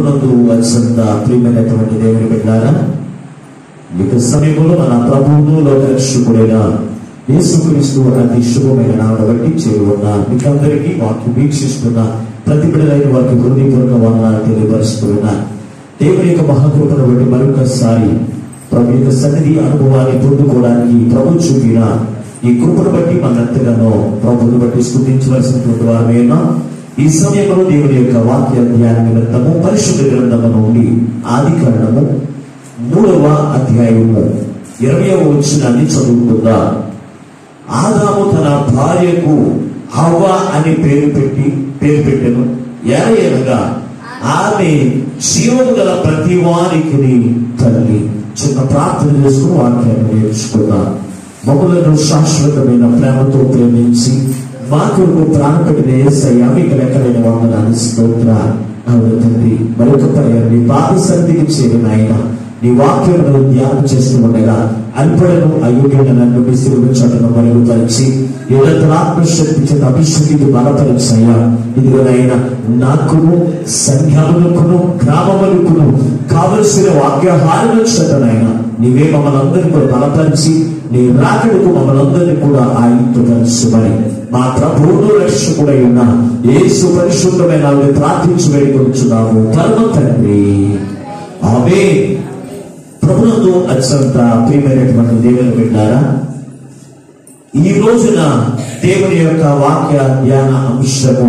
ప్రభునందు అత్యంత ప్రియమైనటువంటి దేవుని బిడ్డారా ఇక సమయంలో మన ప్రభువును లోకరక్షకుడైన యేసుక్రీస్తు అతి శుభమైన నామను బట్టి చేరున్న మీకందరికీ వాక్యం వీక్షిస్తున్న ప్రతి బిడ్డలైన వారికి హృదయపూర్వక వందనాలు తెలియపరుస్తున్నా దేవుని యొక్క మహాకృపను బట్టి మరొకసారి ప్రభు యొక్క సన్నిధి అనుభవాన్ని పొందుకోవడానికి ప్రభు చూపిన ఈ కృపను బట్టి మనంతగానో ప్రభుని బట్టి స్థుతించవలసినటువంటి వారమేనా ఈ సమయంలో దేవుని యొక్క వాక్య ధ్యాన నిమిత్తము పరిశుద్ధ గ్రంథము నుండి ఆది కారణము మూడవ అధ్యాయము ఇరవయవ వచ్చినాన్ని చదువుకుందా ఆదాము తన భార్యకు హవ్వ అని పేరు పెట్టి పేరు పెట్టెను ఎరయనగా ఆమె జీవము గల ప్రతి వారికి తల్లి చిన్న ప్రార్థన చేసుకుని వాక్యాన్ని నేర్చుకుందాం మమ్మలను శాశ్వతమైన ప్రేమతో ప్రేమించి మా కొరకు ప్రాణపెట్టిన ఏసయ్య మీకు లెక్కలైన వందనాన్ని స్తోత్ర అవును తండ్రి మరొక పర్యాయం నీ పాద సన్నిధికి చేరిన ఆయన నీ వాక్యమును ధ్యానం చేస్తూ ఉండగా అల్పడను అయోగ్యుడ నన్ను విసిరుడు చటను మరుగుపరిచి ఆత్మశక్తి చేత అభిషేకికి బలపరిచయ్యా ఇదిగోనైనా నాకును సంఘములకును గ్రామములకును కావలసిన వాక్యహారం చటనైనా నీవే మమ్మల్ని అందరినీ కూడా బలపరిచి నీ రాకడకు మమ్మల్ని అందరినీ కూడా ఆయుధపరచుమని మా ప్రభువును రక్షకుడై ఉన్న యేసు పరిశుద్ధమైన ఆవిడ ప్రార్థించి వేడుకొచ్చున్నాము పరమ తండ్రి ఆమె ప్రభుత్వం అత్యంత ప్రియమైనటువంటి దేవుని విన్నారా ఈ రోజున దేవుని యొక్క వాక్య ధ్యాన అంశము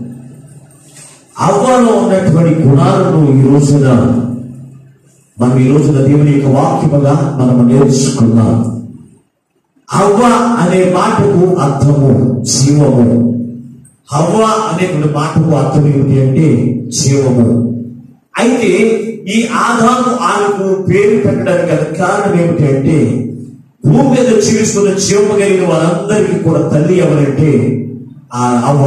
అవ్వలో ఉన్నటువంటి గుణాలను ఈ రోజున మనం ఈ రోజున దేవుని యొక్క వాక్యముగా మనము నేర్చుకున్నాం అవ్వ అనే మాటకు అర్థము జీవము హవ్వ అనేటువంటి మాటకు అర్థం ఏమిటి అంటే జీవము అయితే ఈ ఆదాము ఆమెకు పేరు పెట్టడానికి గల కారణం ఏమిటి అంటే భూమి మీద జీవిస్తున్న జీవము కలిగిన వారందరికీ కూడా తల్లి ఎవరంటే ఆ అవ్వ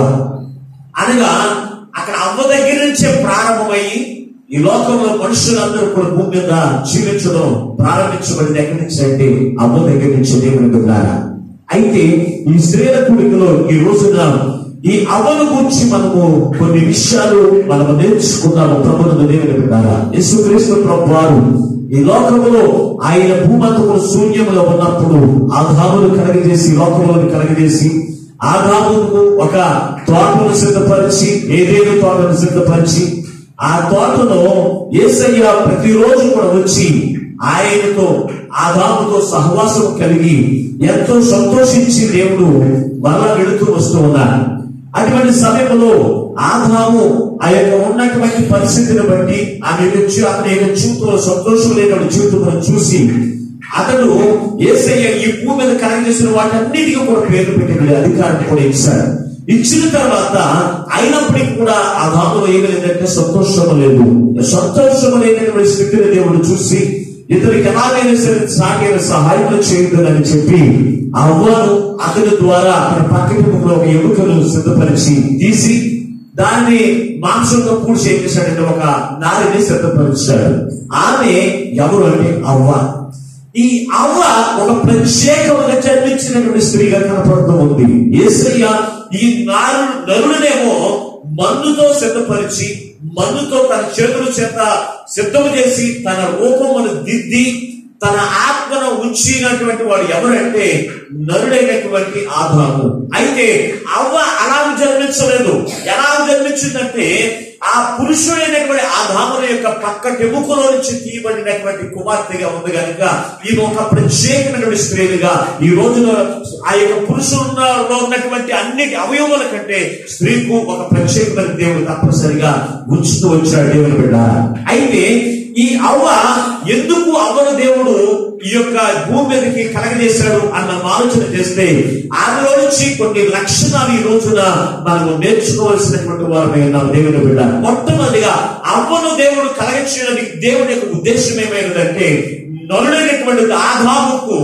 అనగా అక్కడ అవ్వ దగ్గర నుంచే ప్రారంభమయ్యి ఈ లోకంలో మనుషులందరూ కూడా భూమి మీద జీవించడం ప్రారంభించబడింది ఎక్కడి నుంచి అంటే అవ్వ దగ్గర నుంచి దేవుని బిడ్డారా అయితే ఈ స్త్రీల కుడికలో ఈ రోజున ఈ అవ్వను గురించి మనము కొన్ని విషయాలు మనము నేర్చుకున్నాము ప్రభుత్వ దేవుని బిడ్డారా యేసుక్రీస్తు ప్రభు వారు ఈ లోకములో ఆయన భూమంతములు శూన్యములో ఉన్నప్పుడు ఆధాములు కలగజేసి లోకములను కలగజేసి ఆదాముకు ఒక తోటను సిద్ధపరిచి ఏదేదో తోటను సిద్ధపరిచి ఆ తోటలో ఏసయ్య ప్రతిరోజు కూడా వచ్చి ఆయనతో ఆదాముతో సహవాసం కలిగి ఎంతో సంతోషించి దేవుడు మరలా వెళుతూ వస్తూ ఉన్నారు అటువంటి సమయంలో ఆదాము ఆ యొక్క ఉన్నటువంటి పరిస్థితిని బట్టి ఆమె వచ్చి అతని యొక్క జీవితంలో సంతోషం లేని జీవితం చూసి అతడు ఏసయ్య ఈ భూమి మీద కలగజేసిన వాటన్నిటికీ కూడా పేరు పెట్టిన అధికారం కూడా ఇచ్చాడు ఇచ్చిన తర్వాత అయినప్పటికీ కూడా ఆ దాములో ఏమలేదంటే సంతోషం లేదు సంతోషం లేనటువంటి స్థితిని దేవుడు చూసి ఇతనికి ఎలాగైనా సరే సాగైన సహాయం చేయదని చెప్పి అవ్వను అతని ద్వారా తన పక్కన ఒక ఎముకను సిద్ధపరిచి తీసి దాన్ని మాంసంతో పూడ్చి ఏం చేశాడంటే ఒక నారిని సిద్ధపరిచాడు ఆమె ఎవరు అంటే అవ్వ ఈ అవ్వ ఒక ప్రత్యేకమైన జన్మించినటువంటి స్త్రీగా కనపడుతూ ఉంది ఏసయ్య ఈ నారు నరులనేమో మన్నుతో సిద్ధపరిచి మన్నుతో తన చేతుల చేత సిద్ధం చేసి తన రూపమును దిద్ది తన ఆత్మను ఉంచినటువంటి వాడు ఎవరంటే నరుడైనటువంటి ఆదాము అయితే అవ్వ అలా జన్మించలేదు ఎలా జన్మించిందంటే ఆ పురుషుడైనటువంటి ఆదాముల యొక్క పక్క ఎముకలో నుంచి తీయబడినటువంటి కుమార్తెగా ఉంది కనుక ఈమె ఒక ప్రత్యేకమైనటువంటి స్త్రీలుగా ఈ రోజున ఆ యొక్క పురుషుల్లో ఉన్నటువంటి అన్నిటి అవయవాల కంటే స్త్రీకు ఒక ప్రత్యేకమైన దేవుడు తప్పనిసరిగా ఉంచుతూ వచ్చాడు దేవుని బిడ్డ అయితే ఈ అవ్వ ఎందుకు అవ్వను దేవుడు ఈ యొక్క భూమి మీదకి కలగజేశాడు అన్న ఆలోచన చేస్తే ఆమెలో నుంచి కొన్ని లక్షణాలు ఈ రోజున మనము నేర్చుకోవాల్సినటువంటి వారమే ఉన్నాం దేవుని బిడ్డ మొట్టమొదటిగా అవ్వను దేవుడు కలగచేయడానికి దేవుని యొక్క ఉద్దేశం ఏమైనదంటే నరుడైనటువంటి ఆదాముకు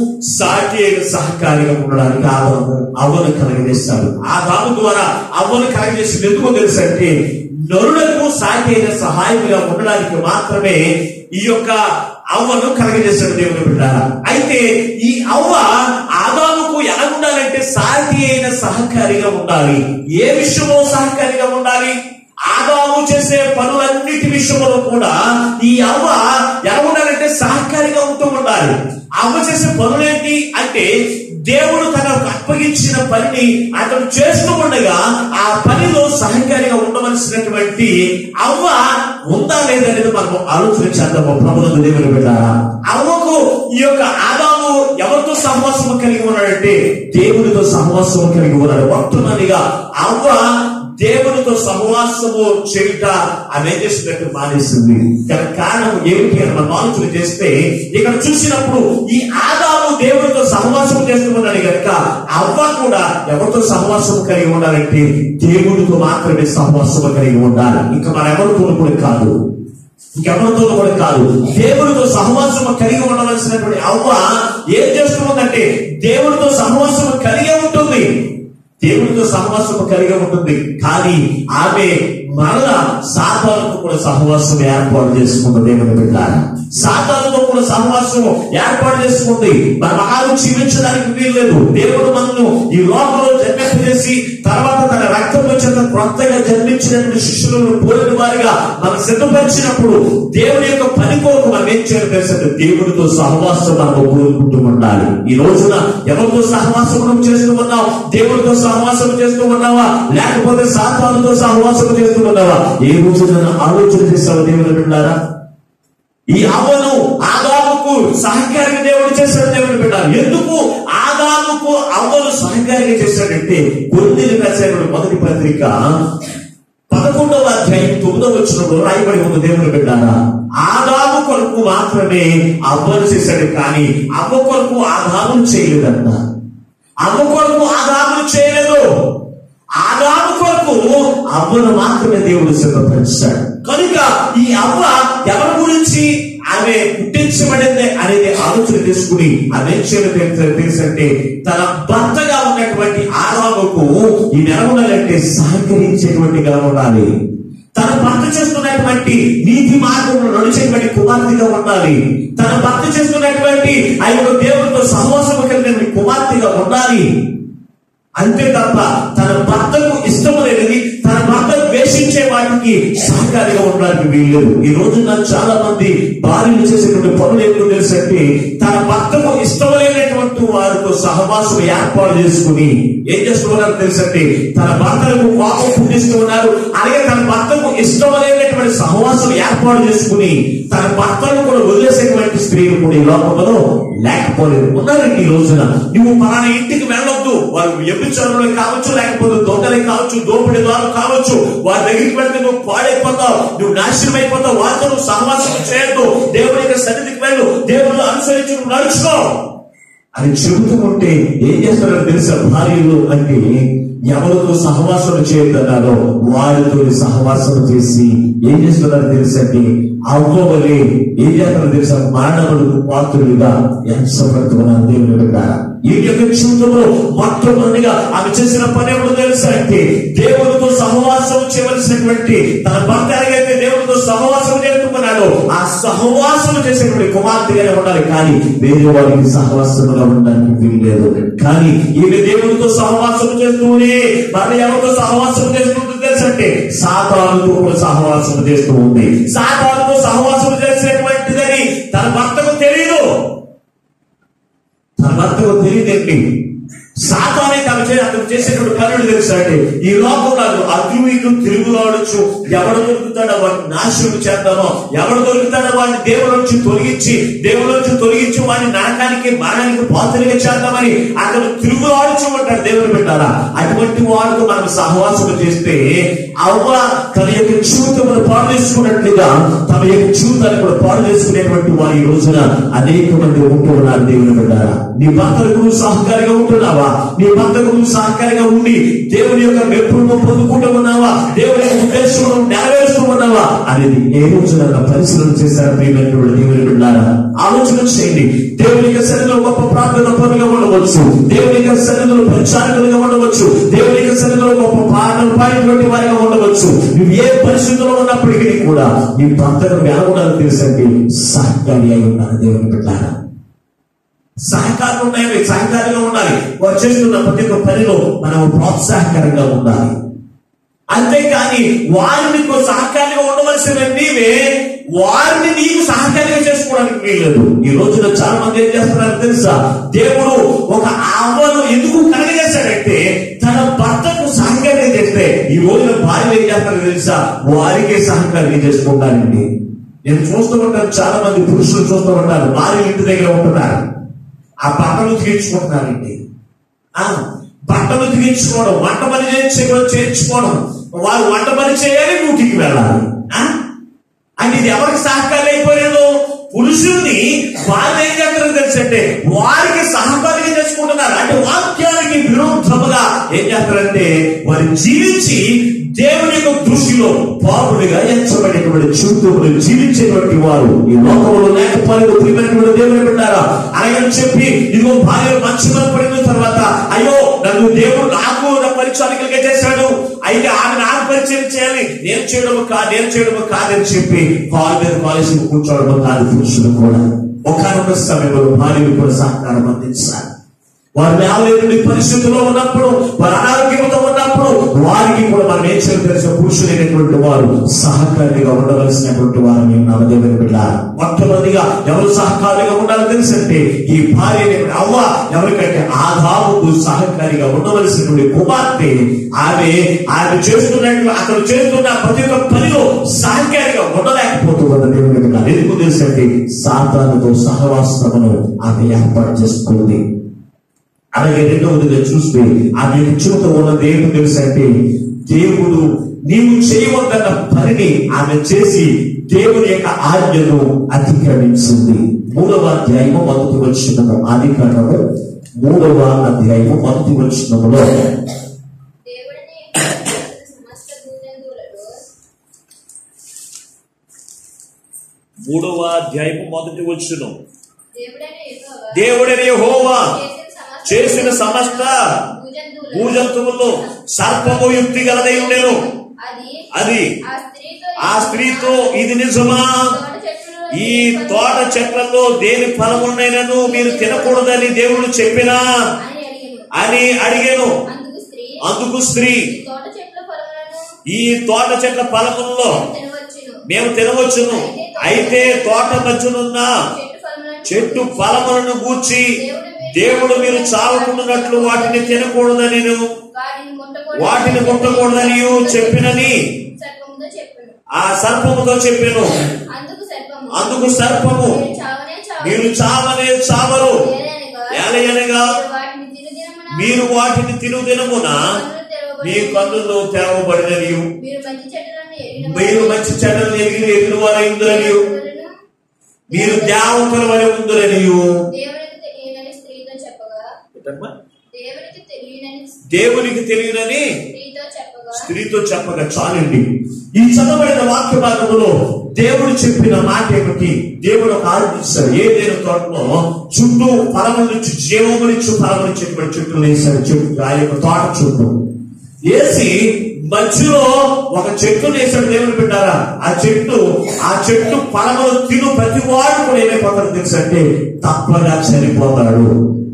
సాటి అయిన సహకారిగా ఉండడానికి ఆదాము అవ్వను కలగజేస్తాడు ఆదాము ద్వారా అవ్వను కలగజేసింది ఎందుకో తెలుసు అంటే నరులకు సాటి అయిన సహాయముగా ఉండడానికి మాత్రమే ఈ యొక్క అవ్వను కలగజేశాడు దేవుని బిడ్డారా అయితే ఈ అవ్వ ఆదాముకు ఎలా ఉండాలంటే సాటి అయిన సహకారిగా ఉండాలి ఏ విషయంలో సహకారిగా ఉండాలి ఆదాము చేసే పనులన్నిటి విషయంలో కూడా ఈ అవ్వ ఎలా ఉండాలంటే సహకారిగా ఉంటూ ఉండాలి అవ్వ చేసే పనులేంటి అంటే దేవుడు తనకు అప్పగించిన పనిని అతను చేస్తూ ఉండగా ఆ పనిలో సహకారిగా ఉండవలసినటువంటి అవ్వ ఉందా లేదనేది మనం ఆలోచన చేద్దాము ప్రభుత్వ దేవుని పెట్టారా అవ్వకు ఈ యొక్క ఆదాము ఎవరితో సహవాసము కలిగి ఉన్నాడంటే దేవుడితో సహవాసము కలిగి ఉన్నాడు మొట్టమొదటిగా అవ్వ దేవునితో సహవాసము చేయుట ఆమె ఏం చేసినట్టు మానేసింది దానికి కారణం ఏమిటి అని మనం ఆలోచన చేస్తే ఇక్కడ చూసినప్పుడు ఈ ఆదాము దేవునితో సహవాసం చేస్తూ ఉన్నాడు కనుక అవ్వ కూడా ఎవరితో సహవాసం కలిగి ఉండాలంటే దేవుడితో మాత్రమే సహవాసం కలిగి ఉండాలి ఇంకా మన ఎవరితో కూడా కాదు ఇంకెవరితో కూడా కాదు దేవుడితో సహవాసం కలిగి ఉండవలసినటువంటి అవ్వ ఏం చేస్తుందంటే దేవుడితో సహవాసం కలిగే ఉంటుంది దేవుడితో సహవాసం కలిగి ఉంటుంది కానీ ఆమె మరలా సాతానుతో కూడా సహవాసం ఏర్పాటు చేసుకుంది దేవుని బిడ్డ సాతానుతో కూడా సహవాసం ఏర్పాటు చేసుకుంది మనం ఆరు జీవించడానికి వీల్లేదు దేవుడు మనను ఈ లోకంలో జన్మింపజేసి తర్వాత తన రక్తంలో చేత కొత్తగా జన్మించినటువంటి శిష్యులను పోలిన వారిగా మనం సిద్ధపరిచినప్పుడు దేవుని యొక్క పని కొరకు మనం ఏం చేయాలి తెలుసంటే దేవుడితో సహవాసం మనం కోరుకుంటూ ఉండాలి ఈ రోజున ఎవరితో సహవాసం మనం చేస్తూ ఉన్నాం దేవుడితో సహవాసం చేస్తూ ఉన్నావా లేకపోతే సాతానుతో సహవాసం చేస్తూ ఉన్నావా ఏ రోజున ఆలోచన చేసావా దేవుని బిడ్డారా ఈ అవ్వను ఆదాముకు సహకారిగా దేవుడు చేశాడు దేవుడు పెట్టారు ఎందుకు ఆదాముకు అవ్వను సహకారిగా చేశాడంటే కొన్ని రాశాడు మొదటి పత్రిక పదకొండవ అధ్యాయం తొమ్మిదవ వచ్చినప్పుడు రాయబడి ఉంది దేవుడు పెట్టారా ఆదాము కొరకు మాత్రమే అవ్వను చేశాడు కానీ అవ్వ కొరకు ఆదాము చేయలేదంట అవ్వ కొరకు ఆదాము చేయలేదు ఆదాము కొరకు అవ్వను మాత్రమే దేవుడు సిద్ధపరిచాడు కనుక ఈ అవ్వ ఎవరి గురించి ఆమె పుట్టించబడింది అనేది ఆలోచన తీసుకుని ఆమె ఏం చేయాలో తెలుసు- తెలుసంటే తన భర్తగా ఉన్నటువంటి ఆదాముకు ఈ నెల ఉండాలంటే సహకరించేటువంటిగా ఉండాలి తన భర్త చేస్తున్నటువంటి నీతి మార్గంలో నడిచేటువంటి కుమార్తెగా ఉండాలి తన భర్త చేస్తున్నటువంటి ఆ యొక్క దేవుడితో సహవాసము కలిగిన కుమార్తెగా ఉండాలి అంతే తప్ప తన భర్తకు ఇష్టం లేనిది తన భర్త ద్వేషించే వాటికి సహకారిగా ఉండడానికి వీల్లేదు ఈ రోజున చాలా మంది భార్యలు చేసేటువంటి పనులు ఏంటో తెలుసంటే తన భర్తకు ఇష్టం లేనటువంటి వారితో సహవాసం ఏర్పాటు చేసుకుని ఏం చేస్తున్నారు తెలుసంటే తన భర్తలకు కోపం పుట్టిస్తూ ఉన్నారు అలాగే తన భర్తకు ఇష్టం లేనటువంటి సహవాసం ఏర్పాటు చేసుకుని తన భర్తను కూడా వదిలేసేటువంటి స్త్రీలు కూడా ఈ లోకంలో లేకపోలేదు ఉన్నారండి ఈ రోజున నువ్వు పలానా ఇంటికి వెళ్ళొద్దు వారు వ్యభిచారులు కావచ్చు లేకపోతే దొంగలే కావచ్చు దోపిడి ద్వారా కావచ్చు వారి దగ్గరికి వెళ్తే నువ్వు పాడైపోతావు నువ్వు నాశనం అయిపోతావు వారితో నువ్వు సహవాసం చేయొద్దు దేవుని యొక్క సన్నిధికి వెళ్ళు దేవుడు అనుసరించి నువ్వు నడుచుకో అని చెబుతూ ఉంటే ఏం చేస్తారో తెలుసా భార్యలు అంటే ఎవరితో సహవాసం చేయొద్దన్నారో వారితో సహవాసం చేసి ఏం చేస్తున్నారో తెలుసండి అవ్వవలే ఏం చేస్తారో తెలుసా మానవులకు పాత్రులుగా ఎంచబడుతున్నారు దేవుని బిడ్డారా ఈ యొక్క జీవితంలో మొట్టమొదటిగా ఆమె చేసిన పని ఏమిటో తెలుసా అంటే దేవుడితో సహవాసం చేయవలసినటువంటి తన భర్త ఎలాగైతే దేవుడితో సహవాసం చేస్తున్నాడో ఆ సహవాసం చేసేటువంటి కుమార్తెగానే ఉండాలి కానీ వేరే వారికి సహవాసముగా ఉండడానికి వీల్లేదు కానీ ఈమె దేవుడితో సహవాసం చేస్తూనే మరి ఎవరితో సహవాసం చేస్తుంటుంది తెలుసంటే సాతానుతో కూడా సహవాసం చేస్తూ ఉంది సాతానుతో సహవాసం చేసేటువంటిదని తన భర్తకు తెలియదు తన భర్తకు తెలియదండి సాతానే తన చే అతను చేసేటువంటి పనులు తెలుసండి ఈ లోకంలో అగ్ని ఇటు తిరుగులాడచ్చు ఎవడు దొరుకుతాడో వాడిని నాశనం చేద్దామో ఎవడు దొరుకుతాడో వాడిని దేవుడి నుంచి తొలగించి దేవుడి నుంచి తొలగించి వాడిని నాటడానికి మరణానికి పాత్రగా చేద్దామని అతను తిరుగులాడుచు ఉంటాడు దేవుడు పెట్టారా అటువంటి వాడితో మనం సహవాసం చేస్తే అవ్వ తన యొక్క జీవితమును పాడు చేసుకున్నట్లుగా తమ యొక్క జీవితాన్ని కూడా పాడు చేసుకునేటువంటి వారు ఈ రోజున అనేక మంది ఉంటూ ఉన్నారు దేవుని బిడ్డారా నీ భర్తలకు నువ్వు సహకారిగా ఉంటున్నావా నీ భర్తకు నువ్వు సహకారిగా ఉండి దేవుని యొక్క మెప్పును పొందుకుంటూ ఉన్నావా దేవుని యొక్క ఉద్దేశం నెరవేరుస్తూ ఉన్నావా అనేది ఏ రోజున పరిశీలన చేశారు ప్రియమైనటువంటి దేవుని బిడ్డారా ఆలోచన చేయండి దేవుని యొక్క సన్నిధిలో గొప్ప ప్రార్థన పనులుగా ఉండవచ్చు దేవుని యొక్క సన్నిధిలో పరిచారకులుగా ఉండవచ్చు దేవుని యొక్క సన్నిధిలో గొప్ప పాటలు పాడేటువంటి వారిగా ఉండవచ్చు నువ్వు ఏ పరిస్థితుల్లో ఉన్నప్పటికీ కూడా నీ భర్తను ఎలా ఉండాలో తెలుసండి సహకారి అయి ఉండాలి దేవుని బిడ్డారా సహకారం ఉన్నాయి సహకారంగా ఉండాలి వారు చేస్తున్న ప్రతి ఒక్క పనిలో మనం ప్రోత్సాహకరంగా ఉండాలి అంతేకాని వారిని నీకు సహకారిగా ఉండవలసిన నీవే వారిని నీకు సహకారిగా చేసుకోవడానికి వీల్లేదు ఈ రోజున చాలా మంది ఏం చేస్తున్నారు తెలుసా దేవుడు ఒక అవ్వను ఎందుకు కలగజేశాడంటే తన భర్తకు సహకారం చేస్తే ఈ రోజున భార్య ఏం చేస్తారో తెలుసా వారికే సహకారం చేసుకుంటారండి నేను చూస్తూ ఉంటాను చాలా మంది పురుషులు చూస్తూ ఉంటారు భార్య ఇంటి దగ్గర ఉంటున్నారు ఆ బట్టలు తీర్చుకుంటున్నారండి ఆ బట్టలు తీర్చుకోవడం వంట పని చేయించుకోవడం చేయించుకోవడం వారు వంట పని చేయాలి డ్యూటీకి వెళ్ళాలి ఆ? అంటే ఇది ఎవరికి సహకారం అయిపోయారు పురుషుల్ని వాళ్ళు ఏం చేస్తారో తెలుసంటే వారికి సహకారిగా చేసుకుంటున్నారు అంటే వాక్యానికి విరోధముగా ఏం చేస్తారంటే వారు జీవించి దేవుని యొక్క దృష్టిలో పాపుడిగా ఎంచబడినటువంటి చుట్టూలు జీవించేటువంటి వారు ఈ లోకంలో లేకపోలేదు ప్రియమైనటువంటి దేవుని పెట్టారా అలాగని చెప్పి ఇదిగో భార్య మంచి పడిన తర్వాత అయ్యో నన్ను దేవుడు నాకు నా పరిచయానికలుగా చేశాడు అయితే ఆమె నాకు పరిచయం చేయాలి నేను చేయడము కాదు నేను చేయడము కాదని చెప్పి కాలు మీద కాలేసి కూర్చోవడము కాదు పురుషులు కూడా ఒకనొక సమయంలో భార్యలు కూడా సహకారం అందించాలి వారు లేవలేని పరిస్థితిలో ఉన్నప్పుడు వారు అనారోగ్యంతో ఉన్నప్పుడు వారికి కూడా మనం ఏం చేయాలి తెలిసిన పురుషులైనటువంటి వారు సహకారిగా ఉండవలసినటువంటి వారు మేము నవదేవుని బిడ్డ మొట్టమొదటిగా ఎవరు సహకారిగా ఉండాలో తెలుసంటే ఈ భార్య అవ్వ ఎవరికంటే ఆదాముకు సహకారిగా ఉండవలసినటువంటి కుమార్తె ఆమె ఆమె చేస్తున్నట్టు అతను చేస్తున్న ప్రతి ఒక్క పనిలో సహకారిగా ఉండలేకపోతూ ఉన్న దేవుని బిడ్డ ఎందుకు తెలుసంటే సాతానుతో సహవాసమును ఆమె ఏర్పాటు చేసుకుంది అలాగే రెండవదిగా చూస్తే ఆమె నిత్యత ఉన్నది ఏంటో తెలుసంటే దేవుడు నీవు చేయవద్దన్న పనిని ఆమె చేసి దేవుని యొక్క ఆజ్ఞను అతిక్రమించింది మూడవ అధ్యాయము మొదటి వచ్చినము ఆది కాండము మూడవ అధ్యాయము మొదటి వచ్చినములో దేవుడిని సమస్త భూజంతువులలో మూడవ అధ్యాయము మొదటి వచ్చును దేవుడైన యెహోవా దేవుడని యెహోవా చేసిన సమస్త చేసిన సమస్త భూజంతువులలో భూజంతువుల్లో సర్పము యుక్తి గలదై ఉండెను అది అది ఆ స్త్రీతో ఆ స్త్రీతో ఇది నిజమా తోట చెట్టులో ఈ తోట చెట్లలో దేని ఫలమునైనను మీరు తినకూడదని దేవుడు చెప్పినా అని అడిగాను అని అడిగాను అందుకు స్త్రీ అందుకు స్త్రీ ఈ తోట చెట్ల ఫలములను ఈ తోట చెట్ల ఫలముల్లో తినవచ్చును మేము తినవచ్చును అయితే తోట మధ్యనున్న చెట్టు ఫలములను చెట్టు ఫలములను గూర్చి దేవుడు మీరు చావకుండానట్లు వాటిని తినకూడదని వాటిని ముట్టకూడదు వాటిని ముట్టకూడదని చెప్పినని సర్పముతో చెప్పాను ఆ సర్పముతో చెప్పాను అందుకు సర్పము అందుకు సర్పము మీరు చావనే చావు మీరు చావనే చావరు ఏలయనగా ఏలయనగా మీరు వాటిని తిను దినమున మీరు వాటిని తినుదినమున కన్నులు తెరవబడి మీ కన్నులు తెరవబడినవి మీరు మంచి చెట్టులను ఎరిగిన మీరు మంచి చెడ్డలు ఎగిరి ఎగిరి వారు ఇందులని వారులను మీరు దేవతల వలె ఉందురనియు దేవునికి తెలియనని స్త్రీతో చెప్పగా దేవునికి తెలియనని దేవునికి తెలియదని స్త్రీతో చెప్పగా స్త్రీతో చెప్పగా చాలండి ఈ చదవబడిన వాక్య భాగంలో దేవుడు చెప్పిన మాట ఏమిటి దేవుడు ఒక ఆలోచిస్తాడు ఏదైనా తోటలో చుట్టూ ఫలములిచ్చు జీవములిచ్చు ఫలములిచ్చేటువంటి చెట్లు వేశాడు చెట్టు ఆ యొక్క తోట చుట్టూ వేసి మధ్యలో ఒక చెట్టు వేసాడు దేవుడు పెట్టారా ఆ చెట్టు ఆ చెట్టు ఫలములు తిను ప్రతి వాడు కూడా ఏమైపోతాడు తెలుసు అంటే తప్పగా చనిపోతాడు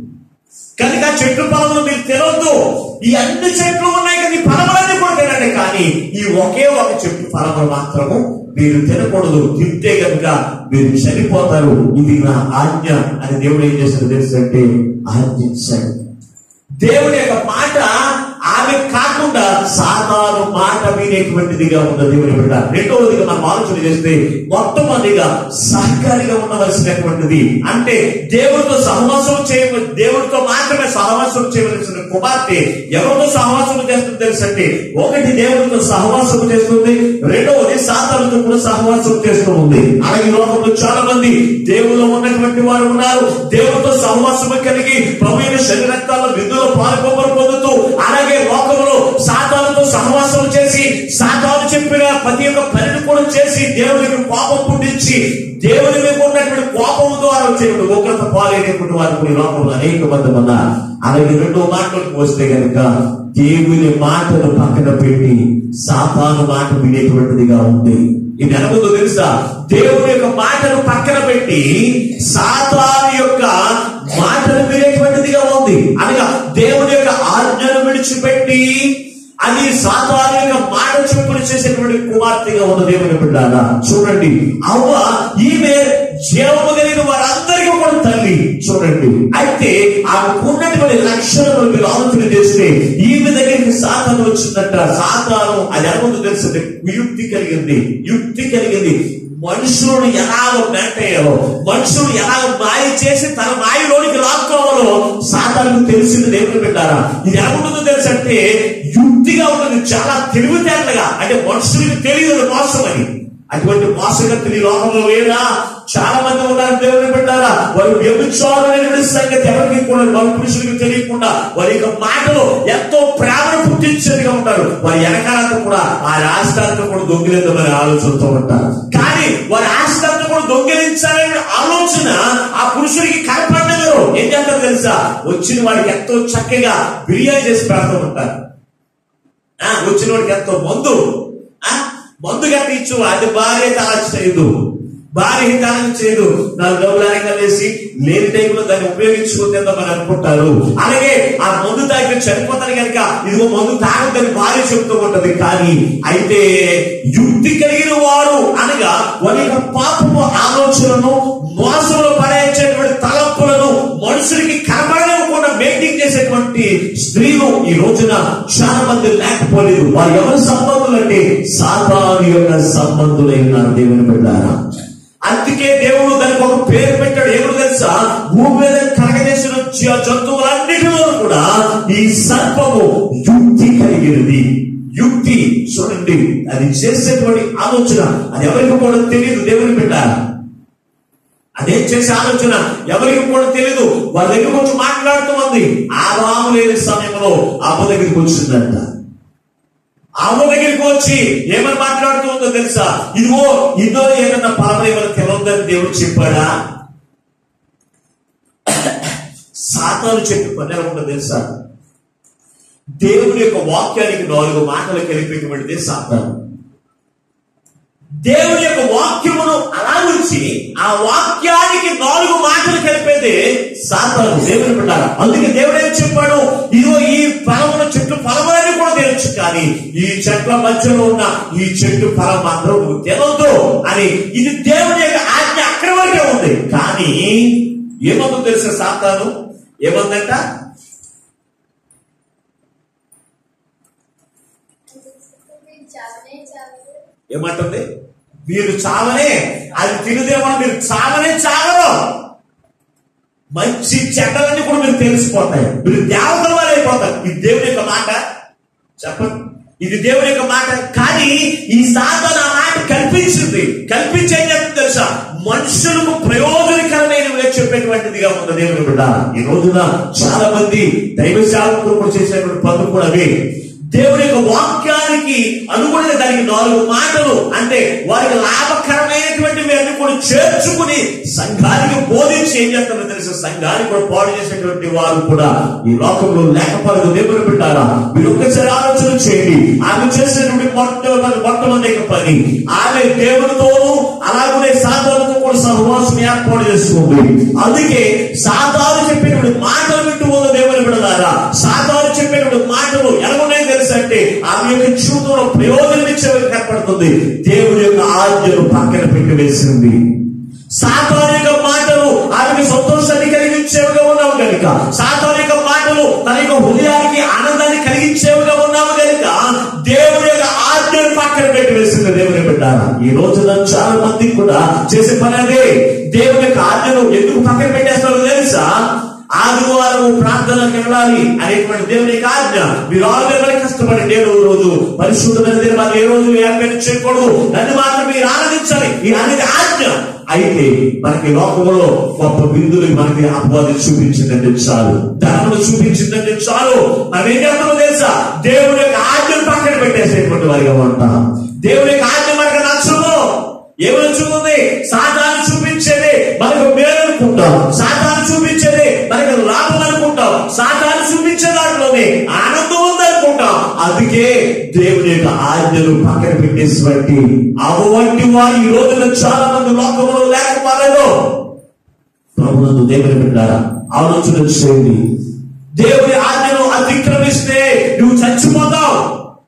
కనుక ఆ చెట్టు ఫలములు మీరు తినొద్దు ఈ అన్ని చెట్లు ఉన్నాయి కదా ఈ ఫలములన్నీ కూడా తినండి కానీ ఈ ఒకే ఒక చెట్టు ఫలములు మాత్రము మీరు తినకూడదు తింటే కనుక మీరు చనిపోతారు ఇది నా ఆజ్ఞ అని దేవుడు ఏం చేశాడు తెలుసు అంటే ఆజ్ఞించాడు దేవుడి యొక్క మాట ఆమె కాకుండా సాధారణ మాట వినేటువంటిదిగా ఉన్న దేవుని బిడ్డ రెండవదిగా మనం ఆలోచన చేస్తే మొట్టమొదటిగా సహకారిగా ఉండవలసినటువంటిది అంటే దేవుడితో సహవాసం చేయ దేవుడితో మాత్రమే సహవాసం చేయవలసిన కుమార్తె ఎవరితో సహవాసం చేస్తుంది తెలుసండి ఒకటి దేవుడితో సహవాసం చేస్తుంది రెండవది సాతానుతో కూడా సహవాసం చేస్తూ ఉంది అలాగే ఈ లోకంలో చాలా మంది దేవుళ్ళు ఉన్నటువంటి వారు ఉన్నారు దేవుడితో సహవాసం కలిగి ప్రభు యొక్క శరీరక్తాల విధులు పాల్గొమలు పొందుతూ అలాగే లోకంలో సాతానుతో సహవాసం చేసి సాతాను చెప్పిన ప్రతి ఒక్క పనిని కూడా చేసి దేవునికి కోపం పుట్టించి దేవుని మీద ఉన్నటువంటి కోపం ద్వారా వచ్చేటువంటి ఉగ్రత పాలైనటువంటి వారు కూడా ఈ లోకంలో అనేక మంది ఉన్నారు అలాగే రెండో మాటలకు వస్తే కనుక దేవుని మాటను పక్కన పెట్టి సాతాను మాట వినేటువంటిదిగా ఉంది ఇది అనుకుందో తెలుసా దేవుని యొక్క మాటను పక్కన పెట్టి సాతాను యొక్క మాటను వినేటువంటిదిగా ఉంది అనగా దేవుని యొక్క ఆజ్ఞను విడిచిపెట్టి అది సాధారణ యొక్క మాట చెప్పులు చేసేటువంటి కుమార్తెగా ఉన్న దేవుని బిడ్డారా చూడండి అవ్వ ఈమె జీవము కలిగిన వారందరికీ కూడా తల్లి చూడండి అయితే ఆమెకు ఉన్నటువంటి లక్షణాలు మీరు ఆలోచన చేస్తే ఈమె దగ్గరికి సాతాను వచ్చిందట సాతాను అది అనుకుంటూ తెలిసింది యుక్తి కలిగింది యుక్తి కలిగింది మనుషులను ఎలాగ మెంటయ్యాలో మనుషులు ఎలాగ మాయ చేసి తన మాయలోనికి లాక్కోవాలో సాధారణ తెలిసింది దేవుని పెట్టారా ఇది ఎలా ఉంటుందో తెలుసు అంటే యుక్తిగా ఉంటుంది చాలా తెలివితేటలుగా అంటే మనుషులకు తెలియదు మోసం అని అటువంటి మోసగత్తులు ఈ లోకంలో లేరా చాలా మంది ఉన్నారు దేవుని పెట్టారా వారు వ్యభిచారమైనటువంటి సంగతి ఎవరికి కూడా వారి పురుషులకు తెలియకుండా వారి యొక్క మాటలు ఎంతో ప్రేమను పుట్టించేదిగా ఉంటారు వారి వెనకాలంతా కూడా ఆ రాష్ట్రాలతో కూడా దొంగిలిద్దామని ఆలోచనతో ఉంటారు కానీ వారి ఆస్తంతా కూడా దొంగిలించాలనే ఆలోచన ఆ పురుషుడికి కనపడలేదు ఏం చేస్తారు తెలుసా వచ్చిన వాడికి ఎంతో చక్కగా బిర్యానీ చేసి పెడతా ఉంటారు ఆ, వచ్చిన వాడికి ఎంతో మందు ఆ, మందు కట్టించు అది భార్య అలా చేయదు భార్య హితాలను చేయదు నాలుగు డబ్బులు అనగా వేసి లేని టైంలో దాన్ని ఉపయోగించుకుంటుందని అనుకుంటారు అలాగే ఆ మందు తాగి చనిపోతాను కనుక ఇదిగో మందు తాగదని భార్య చెప్తూ ఉంటది కానీ అయితే యుక్తి కలిగిన వారు అనగా వారి యొక్క పాపము ఆలోచనను మోసంలో పడేసేటువంటి తలంపులను మనుషులకి కనబడకుండా మెయింటైన్ చేసేటువంటి స్త్రీలు ఈ రోజున చాలా మంది లేకపోలేదు వారు ఎవరి సంబంధులు అంటే సాతాను యొక్క సంబంధులై ఉన్నారు దేవుని బిడ్డారా అందుకే దేవుడు దానికి ఒక పేరు పెట్టాడు ఎవరు తెలుసా భూమి మీద కలగజేసిన జ- జంతువులన్నిటిలో కూడా ఈ సర్పము యుక్తి కలిగినది యుక్తి చూడండి అది చేసేటువంటి ఆలోచన అది ఎవరికి కూడా తెలియదు దేవుని పెట్టారా అదే చేసే ఆలోచన ఎవరికి కూడా తెలియదు వాళ్ళ దగ్గర వచ్చి మాట్లాడుతూ ఉంది ఆ రాము లేని సమయంలో అమ్మ దగ్గరికి వచ్చిందంట అమ్మ దగ్గరికి వచ్చి ఏమని మాట్లాడుతూ ఉందో తెలుసా ఇదిగో ఇదో ఏదన్నా పాపం ఏమైనా తినొద్దని దేవుడు చెప్పాడా సాతాను చెప్పి పని ఎలా ఉంటుందో తెలుసా దేవుని యొక్క వాక్యానికి నాలుగు మాటలు కలిపేటువంటిదే సాతాను దేవుని యొక్క వాక్యమును అలా ఉంచి ఆ వాక్యానికి నాలుగు మాటలు కలిపేది సాతాను దేవుని పెట్టారు అందుకే దేవుడు ఏం చెప్పాడు ఇదిగో ఈ ఫలముల చెట్టు ఫలములని కూడా తినొచ్చు కానీ ఈ చెట్ల మధ్యలో ఉన్న ఈ చెట్టు ఫలం మాత్రం నువ్వు తినొద్దు అని ఇది దేవుని యొక్క ఆజ్ఞ అక్కడ వరకే ఉంది కానీ ఏమందో తెలుసా సాతాను ఏమందంట మీరు చావనే చావరు ఏమంటుంది మీరు చావనే అది తినదేమో మీరు చావనే చావరు మంచి చెడ్డలన్నీ కూడా మీరు తెలిసిపోతాయి మీరు దేవతల వారు అయిపోతారు ఇది దేవుని యొక్క మాట చెప్పండి ఇది దేవుని యొక్క మాట కానీ ఈ సాధన ఆ మాట కల్పించింది కల్పించి ఏం చెప్తుంది తెలుసా మనుషులకు ప్రయోజనకరమైనవిగా చెప్పేటువంటిదిగా ఉంది దేవుని బిడ్డ ఈ రోజున చాలా మంది దైవ సేవకులు కూడా చేసేటువంటి పనులు కూడా అవే దేవుని యొక్క వాక్యానికి అనుగుణంగా దానికి నాలుగు మాటలు అంటే వారికి లాభకరమైనటువంటివి అన్ని కూడా చేర్చుకుని సంఘానికి బోధించి ఏం చేస్తారో తెలుసు సంఘానికి కూడా పాడు చేసేటువంటి వారు కూడా ఈ లోకంలో లేకపోలేదు దేవుని పెట్టారా మీరు ఒక్కసారి ఆలోచన చేయండి ఆమె చేసినటువంటి మొట్టమొదటి మొట్టమొదటి పని ఆమె దేవునితోనూ అలాగే సాధారణతో కూడా సహవాసం ఏర్పాటు చేస్తుంది అందుకే సాధారణ చెప్పినటువంటి మాటలు వింటూ ఉన్న దేవుని బిడలారా సాధారణ చెప్పినటువంటి మాటలు ఎలా ఉన్నాయో తెలుసు అంటే ఆమె యొక్క జీవితంలో ప్రయోజనం ఇచ్చేవి కనపడుతుంది దేవుని యొక్క ఆజ్ఞను పక్కన పెట్టి వేసింది సాతానిక మాటలు ఆమెకి సంతోషాన్ని కలిగించేవిగా ఉన్నావు కనుక సాతానిక మాటలు తన యొక్క హృదయానికి ఆనందాన్ని కలిగించేవిగా ఉన్నావు కనుక దేవుని యొక్క ఆజ్ఞను పక్కన పెట్టి వేసింది దేవుని బిడ్డారా ఈ రోజున చాలా మంది కూడా చేసే పని అదే దేవుని యొక్క ఆజ్ఞను ఎందుకు పక్కన పెట్టేస్తారో తెలుసా ఆదివారం ప్రార్థనకు వెళ్ళాలి అనేటువంటి దేవుని యొక్క ఆజ్ఞ మీరు ఆరు కష్టపడి నేను రోజు పరిశుద్ధమైన దినం ఏ రోజు ఏర్పాటు చేయకూడదు నన్ను మాత్రం మీరు ఆనందించాలి ఈ అనేది ఆజ్ఞ అయితే మనకి లోకంలో గొప్ప బిందులు మనకి అపవాదం చూపించిందంటే చాలు ధనములు చూపించిందంటే చాలు మనం ఏం చేస్తామో తెలుసా దేవుని యొక్క ఆజ్ఞను పక్కన పెట్టేసేటువంటి వారిగా ఉంటాం దేవుని యొక్క ఆజ్ఞ మనకు నచ్చదు ఏమని చూపుతుంది సాతాను చూపించేది మనకు మేలు అనుకుంటాం సాతాను చూపించేది మనకు లాభం అనుకుంటాం సాతాను చూపించే దాంట్లోనే ఆనందం ఉంది అనుకుంటాం అందుకే దేవుని యొక్క ఆజ్ఞలు పక్కన పెట్టేటువంటి అటువంటి వారు ఈ రోజున చాలా మంది లోకంలో లేకపోలేదు ప్రభుత్వం దేవుని పెట్టారా ఆలోచన చేయండి దేవుని ఆజ్ఞను అతిక్రమిస్తే నువ్వు చచ్చిపోతావు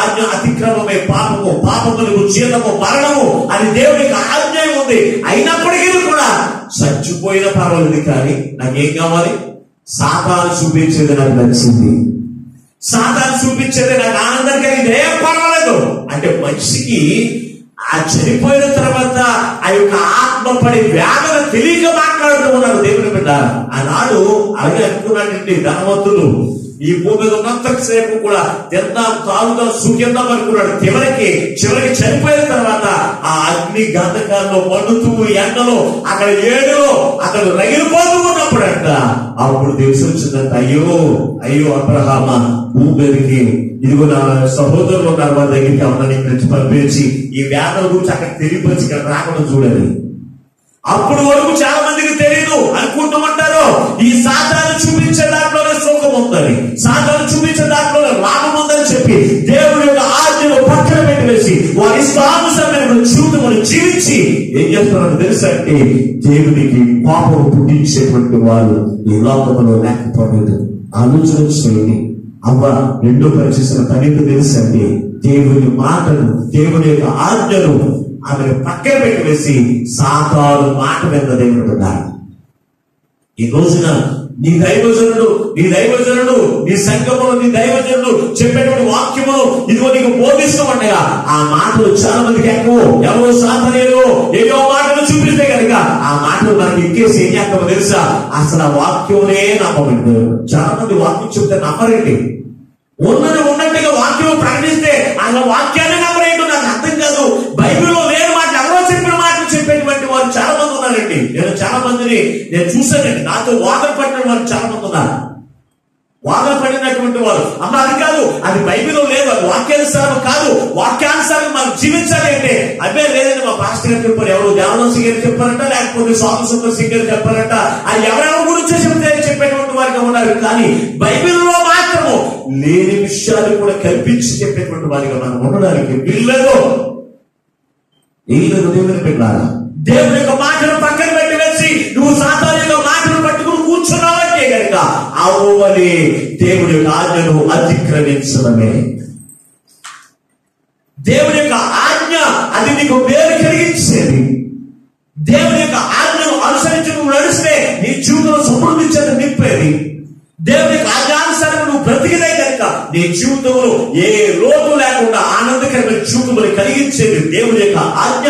ఆజ్ఞ అతిక్రమమే పాపము పాపములకు జీతము మరణము అని దేవునికి ఆజ్ఞ ఉంది అయినప్పటికీ కూడా చచ్చిపోయిన పర్వాలేదు కానీ నాకేం కావాలి సాతాను చూపించేది నాకు నచ్చింది సాతాను చూపించేది నాకు ఆనందం కలిగింది ఏం పర్వాలేదు అంటే మనిషికి ఆ చనిపోయిన తర్వాత ఆ యొక్క ఆత్మ పడి వేదన తెలియక మాట్లాడుతూ ఉన్నారు దేవుని బిడ్డ ఆనాడు అలాగే అనుకున్నాడండి ధనవంతులు ఈ భూమి మీద ఉన్నంతసేపు కూడా తిందాం తాగుదాం సుఖిద్దాం అనుకున్నాడు చివరికి చివరికి చనిపోయిన తర్వాత ఆ అగ్ని గంధకాల్లో మండుతూ ఎండలో అక్కడ ఏడులో అక్కడ రగిలిపోతూ ఉన్నప్పుడంట అప్పుడు తెలిసి వచ్చిందంట అయ్యో అయ్యో అబ్రహామ భూమి మీదకి ఇదిగో నా సహోదరులు ఉన్నారు వారి దగ్గరికి ఎవరన్నా ఇక్కడి నుంచి పంపించి ఈ వేదన గురించి అక్కడ తెలియపరిచి ఇక్కడ రాకుండా చూడాలి అప్పుడు వరకు చాలా మందికి తెలియదు అనుకుంటూ ఉంటారు ఈ సాతాను చూపించే దాంట్లోనే సుఖం ఉందని సాతాను చూపించే దాంట్లోనే లాభం ఉందని చెప్పి దేవుడి యొక్క ఆజ్ఞను పక్కన పెట్టి వేసి వారి ఇష్టానుసారమైన జీవితమును జీవించి ఏం చేస్తున్నారో తెలుసా అంటే దేవునికి పాపం పుట్టించేటువంటి వారు ఈ లోకంలో లేకపోలేదు ఆలోచన చేయండి అవ్వ రెండో పని చేసిన పని తెలుసండి దేవుని మాటలు దేవుని యొక్క ఆజ్ఞలు ఆమెను పక్కన పెట్టి వేసి సాతాను మాట మీద దేవుడు పెట్టాలి ఈ రోజున నీ దైవజనుడు నీ దైవజనుడు నీ సంఘములు నీ దైవజనుడు చెప్పేటువంటి వాక్యములు ఇదిగో నీకు బోధిస్తూ ఉండగా ఆ మాటలు చాలా మందికి ఎక్కువ ఎవరో సాధనేదో ఏదో మాటలు చూపిస్తే కనుక ఆ మాటలు మనకి ఎక్కేసి ఏం చేస్తామో తెలుసా అసలు ఆ వాక్యమునే నమ్మమండి చాలా మంది వాక్యం చెప్తే నమ్మరండి ఉన్నది ఉన్నట్టుగా వాక్యం ప్రకటిస్తే ఆయన వాక్యాన్ని నమ్మరేంటో నాకు అర్థం కాదు బైబిల్లో లేని మాటలు ఎవరో చెప్పిన మాటలు చెప్పేటువంటి వారు చాలా మంది ఉన్నారండి నేను చాలా మందిని నేను చూశానండి నాతో వాదన పడిన వారు చాలా మంది ఉన్నారు వాదన పడినటువంటి వారు అమ్మ అది కాదు అది బైబిల్లో లేదు అది వాక్యానుసారం కాదు వాక్యానుసారం మనం జీవించాలి అంటే అదే లేదండి మా పాస్టర్ గారు చెప్పారు ఎవరు దేవదాసు గారు చెప్పారంట లేకపోతే స్వామి సుందర్ సింగ్ గారు చెప్పారంట అది ఎవరెవరి గురించి చెప్తే చెప్పేటువంటి వారిగా ఉన్నారు కానీ బైబిల్లో మాత్రము లేని విషయాలు కూడా కల్పించి చెప్పేటువంటి వారిగా మనం ఉండడానికి వీల్లేదు వీళ్ళు దేవుని పెట్టారా దేవుని యొక్క మాటను పక్కన పెట్టి వేసి నువ్వు సాతాను యొక్క మాటను పట్టుకుని కూర్చున్నావంటే కనుక అవ్వని దేవుని యొక్క ఆజ్ఞను అతిక్రమించడమే దేవుని యొక్క ఆజ్ఞ అది నీకు మేలు కలిగించేది దేవుని యొక్క ఆజ్ఞను అనుసరించి నువ్వు నడిస్తే నీ జీవితంలో సమృద్ధి చేత నింపేది దేవుని యొక్క ఆజ్ఞానుసారం నువ్వు బ్రతికితే కనుక నీ జీవితంలో ఏ లోటు లేకుండా ఆనందకరమైన జీవితములు కలిగించేది దేవుని యొక్క ఆజ్ఞ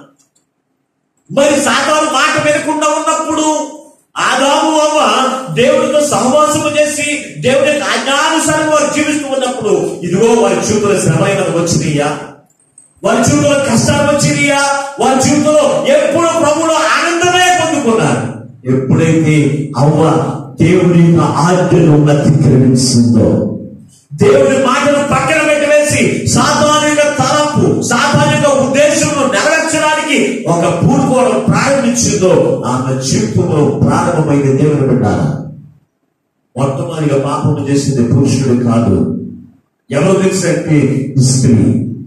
మరి సాతాను మాట వినకుండా ఉన్నప్పుడు ఆదాము అవ్వ దేవుడితో సహవాసము చేసి దేవుడి యొక్క ఆజ్ఞానుసారం వారు జీవిస్తూ ఉన్నప్పుడు ఇదిగో వారి జీవితంలో శ్రమైన వచ్చినాయా వారి జీవితంలో కష్టాలు వచ్చినాయా వారి జీవితంలో ఎప్పుడు ప్రభులో ఆనందమే పొందుకున్నారు ఎప్పుడైతే అవ్వ దేవుడి యొక్క ఆజ్ఞను అతిక్రమించిందో దేవుడి మాటను పక్కన పెట్టి వేసి సాతాను యొక్క తలంపు సాతాను యొక్క ఉద్దేశంలో నెరవేర్చడానికి ఒక పూనుకోవడం ప్రారంభించిందో ఆమె జీవితంలో ప్రారంభమైన దేవుని పెట్టాలి మొట్టమొదటిగా పాపము చేసింది పురుషుడు కాదు ఎవరు తెలుసంటే స్త్రీ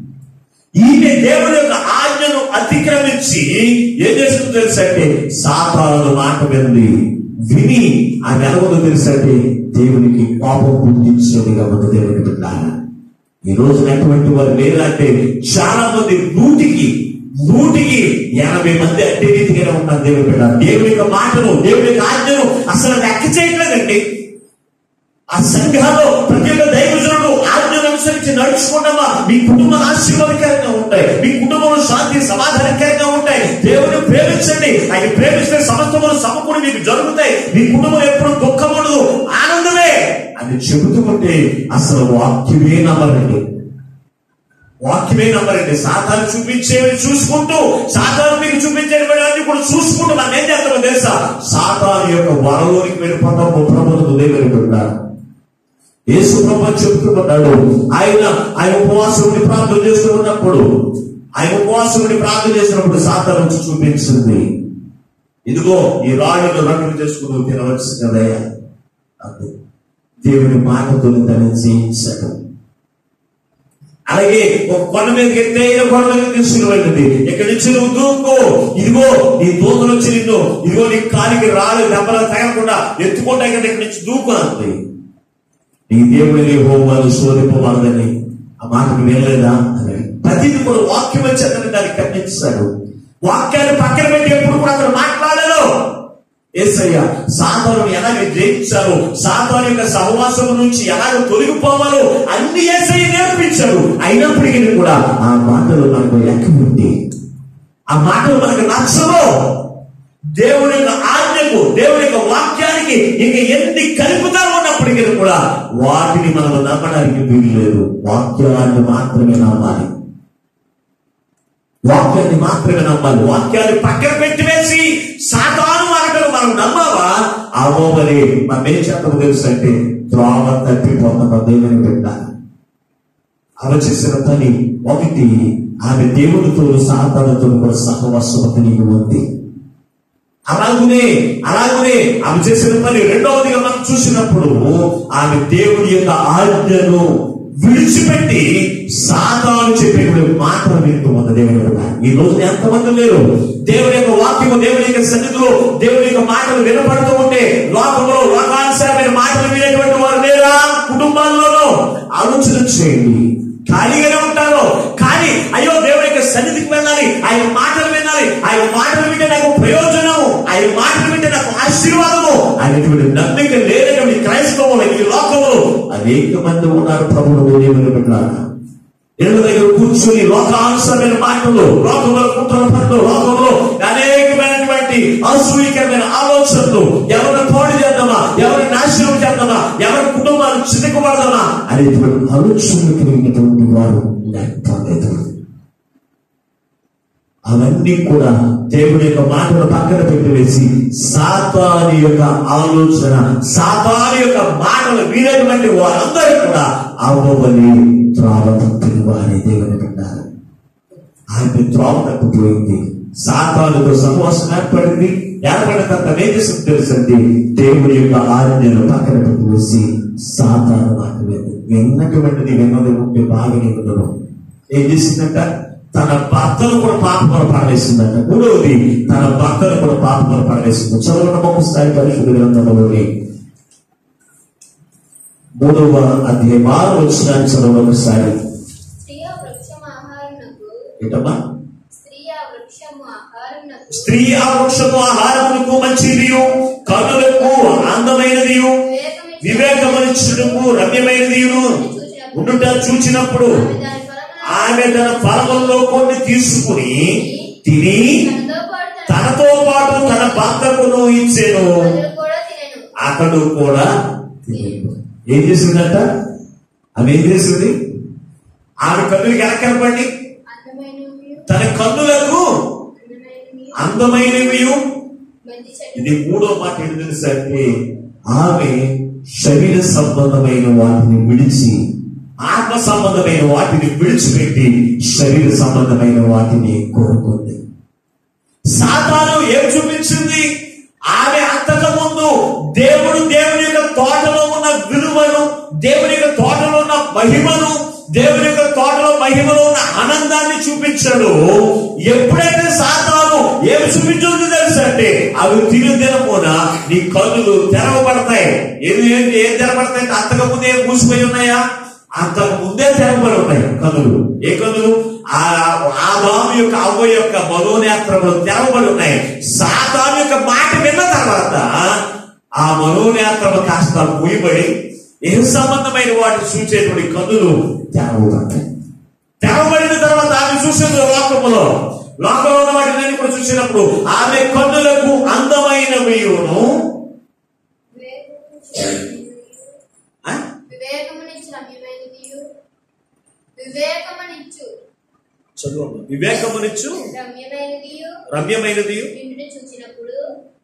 ఈమె దేవుని యొక్క ఆజ్ఞను అతిక్రమించి ఏం చేసిందో తెలుసంటే సాతాను మాట వింది విని ఆ నెలవదో తెలుసంటే దేవునికి కోపం పుట్టించేదిగా ఉంది దేవుని బిడ్డ ఈ రోజు అటువంటి వారు లేదంటే చాలా మంది నూటికి నూటికి ఎనభై మంది అట్టి రీతిగానే ఉన్నారు దేవుని బిడ్డ దేవుని యొక్క మాటను దేవుని యొక్క ఆజ్ఞను అసలు లెక్క చేయట్లేదండి ఆ సంఘాల్లో ప్రతి ఒక్క దైవజనుడు ఆజ్ఞను అనుసరించి నడుచుకున్నామా మీ కుటుంబం ఆశీర్వాదకరంగా ఉంటాయి మీ కుటుంబంలో శాంతి సమాధానకరంగా ఉంటాయి దేవుని ప్రేమించండి ఆయన ప్రేమిస్తే సమస్తములు సమకూడి మీకు జరుగుతాయి మీ కుటుంబం ఎప్పుడు దుఃఖం ఉండదు ఆనందమే అని చెబుతుంటే అసలు వాక్యమే నమ్మరండి వాక్యమే నమ్మరండి సాతాను చూపించేవి చూసుకుంటూ సాతాను మీకు చూపించేటువంటి కూడా చూసుకుంటూ మనం ఏం చేస్తామో తెలుసా సాతాను యొక్క వరలోనికి వెళ్ళిపోతాం ప్రభుత్వం దేవుని యేసు ప్రభు చెప్తున్నాడు ఆయన ఆయన ఉపవాసం ఉండి ప్రార్థన చేస్తూ ఉన్నప్పుడు ఆయన ఉపవాసం ఉండి ప్రార్థన చేసినప్పుడు సాతాను వచ్చి చూపించింది ఇదిగో ఈ రాళ్ళను రకం చేసుకుని తినవచ్చు కదయ్యా అంది. దేవుని మాటతో తను జయించాడు అలాగే ఒక కొండ మీదకి ఎత్తే ఏదో కొండ మీద తీసుకుని వెళ్ళింది ఇక్కడి నుంచి నువ్వు దూకో ఇదిగో నీ దూతలు వచ్చి నిన్ను ఇదిగో నీ కాలికి రాళ్ళు దెబ్బలు తగలకుండా ఎత్తుకుంటా ఇక్కడ ఇక్కడి నుంచి దూకు అంది నీ దేవుని హోమాలు శోధింపబడదని ఆ మాటను వినలేదా అని ప్రతిది కూడా వాక్యం వచ్చి అతను దాన్ని ఖండించాడు వాక్యాన్ని పక్కన పెట్టి ఎప్పుడు కూడా అతను మాట్లాడలేదు ఏసయ్య సాతాను ఎలాగ జయించాలో సాతాను యొక్క సహవాసం నుంచి ఎలాగ తొలగిపోవాలో అన్ని ఏసయ్య నేర్పించాడు అయినప్పటికీ కూడా ఆ మాటలు మనకు లెక్కముంది ఆ మాటలు మనకు నచ్చవు దేవుని యొక్క ఆజ్ఞకు దేవుని యొక్క వాక్యానికి ఇంక ఎన్ని కలుపుతారు ఉన్నప్పటికీ కూడా వాటిని మనం నమ్మడానికి వీలు లేదు వాక్యాన్ని మాత్రమే నమ్మాలి వాక్యాన్ని మాత్రమే నమ్మాలి వాక్యాన్ని పక్కన పెట్టివేసి సాతాను మాటలు మనం నమ్మావా అవోమని మనం ఏం చేస్తామో తెలుసు అంటే త్రోవ తప్పిపోతున్న దేవుని పెట్టాలి ఆమె చేసిన పని ఒకటి ఆమె దేవుడితో సాతానుతో కూడా సహవాసమత నీకు ఉంది అలాగునే అలాగునే ఆమె చేసిన పని రెండవదిగా మనం చూసినప్పుడు ఆమె దేవుడి యొక్క ఆజ్ఞను విడిచిపెట్టి సాతాను చెప్పేటువంటి మాటలు వింటూ ఉంది దేవుని యొక్క. ఈ రోజు ఎంతమంది లేరు దేవుని యొక్క వాక్యము దేవుని యొక్క సన్నిధిలో దేవుని యొక్క మాటలు వినపడుతూ ఉంటే లోకంలో లోకానుసారమైన మాటలు వినేటువంటి వారు లేరా కుటుంబాల్లోనూ ఆలోచన చేయండి ఖాళీగానే ఉంటారు కానీ అయ్యో దేవుని యొక్క సన్నిధికి వెళ్ళాలి ఆయన మాటలు వినాలి ఆయన మాటలు వింటే నాకు ప్రయోజనం ఆయన మాటలు వింటే నాకు ఆశీర్వాదము అనేటువంటి నమ్మిక లేనటువంటి క్రైస్తవులు ఈ లోకంలో అనేక మంది ఉన్నారు ప్రభువు దేవుని పెట్టారు ఇళ్ళ దగ్గర కూర్చుని లోకానుసరమైన మాటలు లోకంలో కుట్రల పనులు లోకంలో అనేకమైనటువంటి అసూయకరమైన ఆలోచనలు ఎవరిని పాడు చేద్దామా ఎవరిని నాశనం చేద్దామా ఎవరి కుటుంబాన్ని చితకబడదామా అనేటువంటి ఆలోచనలు కలిగినటువంటి వారు లేకపోలేదు అవన్నీ కూడా దేవుడి యొక్క మాటలు పక్కన పెట్టివేసి సాతాని యొక్క ఆలోచన సాతాని యొక్క మాటలు వినేటువంటి వారందరూ కూడా అవ్వవని త్రావ తప్పిన వారి దేవుని పెట్టారు ఆయన త్రావ తప్పిపోయింది సాతానుతో సహవాసం ఏర్పడింది ఏర్పడిన తర్వాత ఏం చేసింది తెలుసండి దేవుడి యొక్క ఆజ్ఞను పక్కన పెట్టివేసి సాతాను మాట వింది. విన్నటువంటిది విన్నది ఉంటే బాగానే ఉండదు ఏం చేసిందంట తన భర్తను కూడా పాపములు పడవేసిందంట మూడవది తన భర్తను కూడా పాపములు పడవేసింది చదవడం ఒకసారి పరిశుద్ధ గ్రంథంలోని మూడవ అధ్యాయం ఆరు వచ్చిన చదవడం ఒకసారి స్త్రీ ఆ వృక్షం ఆహారమునకు ఏంటమ్మా స్త్రీ ఆ వృక్షము ఆహారమునకు స్త్రీ ఆ వృక్షము ఆహారములకు మంచిదియు కనులకు అందమైనది వివేకమనిచ్చుటకు రమ్యమైనదియును ఉండుట చూచినప్పుడు ఆమె దాని ఆమె ఫలములను తన ఫలముల్లో కొన్ని తీసుకుని తిని తనతో పాటు తనతో పాటు తన భర్తకును ఇచ్చెను అతడు కూడా తినెను అతడు కూడా తినెను. ఏం చేసిందంట ఆమె ఏం చేసింది ఆమె కన్నులకి ఎలా కనపడి అందమైనవి తన కన్నులకు అందమైనవి అందమైనవి మంచి చెడు ఇది మూడో మాట ఏంటి తెలుసా అంటే ఆమె శరీర సంబంధమైన వాటిని విడిచి ఆత్మ సంబంధమైన వాటిని విడిచిపెట్టి శరీర సంబంధమైన వాటిని కోరుకుంది సాతాను ఏం చూపించింది ఆమె అంతక ముందు దేవుడు దేవుని యొక్క తోటలో ఉన్న విలువను దేవుని యొక్క తోటలో ఉన్న మహిమను దేవుని యొక్క తోటలో మహిమలో ఉన్న ఆనందాన్ని చూపించాడు ఎప్పుడైతే సాతాను ఏమి చూపించుంది తెలుసు అంటే అవి తిని దినమున నీ కన్నులు తెరవబడతాయి ఏది ఏంటి ఏం తెరబడతాయి అంతకు ముందు ఏం మూసిపోయి ఉన్నాయా అంతకు ముందే తెరవబడి ఉన్నాయి కన్నులు ఏ కన్నులు ఆ ఆదాము యొక్క అవ్వ యొక్క మనోనేత్రములు తెరవబడి ఉన్నాయి సాతాను యొక్క మాట విన్న తర్వాత ఆ మనోనేత్రము కాస్త మూయబడి ఏ సంబంధమైన వాటిని చూసేటువంటి కన్నులు తెరవబడతాయి తెరవబడిన తర్వాత ఆమె చూసింది లోకములో లోకంలో ఉన్న వాటిని నేను కూడా చూసినప్పుడు ఆమె కన్నులకు అందమైనవియును ఆ? వివేకమునిచ్చు రమ్యమైనది వివేకమునిచ్చు చదువు వివేకమునిచ్చు రమ్యమైనది రమ్యమైనది నిండుని చూచినప్పుడు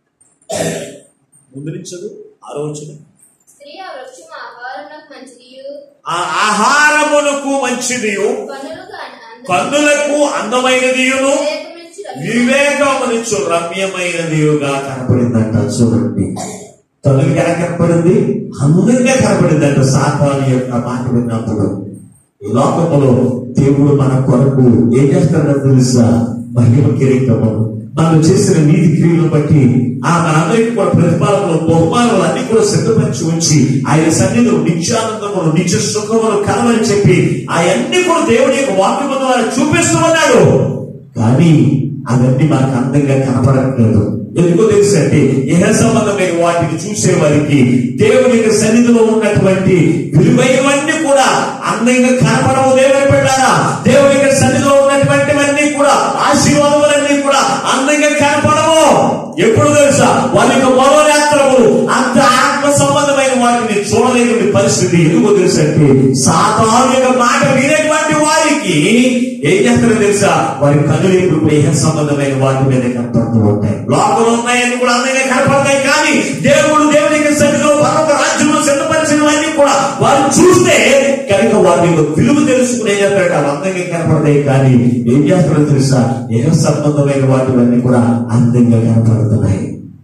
ముందు నుంచి చదువు ఆలోచన స్త్రీ ఆ వృక్షం ఆహారమునకు మంచిది ఆ ఆహారమునకు మంచిదియు కన్నులకు అందం కన్నులకు అందమైనదియును వివేకమునిచ్చు రమ్య- వివేకమునిచ్చు రమ్యమైనదియుగా కనపడిందంట చూడండి తల్లికి ఎలా కనపడింది అందంగా కనపడిందంట సాతాను యొక్క మాట విన్నప్పుడు ఈ లోకములో దేవుడు మన కొరకు ఏం చేస్తాడో తెలుసా మహిమ కిరీటము మనం చేసిన నీతి క్రియలను బట్టి ఆ మనందరికీ కూడా ప్రతిపాదనలు బహుమానాలు అన్ని కూడా సిద్ధపరిచి ఉంచి ఆయన సన్నిధిలో నిత్యానందములు నిత్య సుఖములు కలవని చెప్పి అవన్నీ కూడా దేవుని యొక్క వాక్యము ద్వారా చూపిస్తూ ఉన్నాడు కానీ అవన్నీ మనకు అందంగా కనపడట్లేదు ఎందుకో తెలుసు అంటే ఇహ సంబంధమైన వాటిని చూసే వారికి దేవుని యొక్క సన్నిధిలో ఉన్నటువంటి విలువైనవన్నీ కూడా అందంగా కనపడవు దేవుని పెట్టారా దేవుని యొక్క సన్నిధిలో ఉన్నటువంటివన్నీ కూడా ఆశీర్వాదములన్నీ కూడా అందంగా కనపడవు ఎప్పుడు తెలుసా వారి యొక్క మనోనేత్రములు అంత ఆత్మ సంబంధమైన వాటిని చూడలేని పరిస్థితి ఎందుకో తెలుసు అంటే సాతాను యొక్క మాట వినేటువంటి వారికి ఏం చేస్తారో తెలుసా వారి కన్నులు ఇప్పుడు కూడా ఇహ సంబంధమైన వాటి మీద కనపడుతూ ఉంటాయి లోపల ఉన్నాయని కూడా అందంగా కనపడతాయి కానీ దేవుడు దేవుని యొక్క సన్నిధిలో మరొక రాజ్యంలో సిద్ధపరిచినవన్నీ కూడా వారు చూస్తే కనుక వారి యొక్క విలువ తెలుసుకుని ఏం చేస్తాడు అవి అందంగా కనపడతాయి కానీ ఏం చేస్తారో తెలుసా ఇహ సంబంధమైన వాటివన్నీ కూడా అందంగా కనపడుతున్నాయి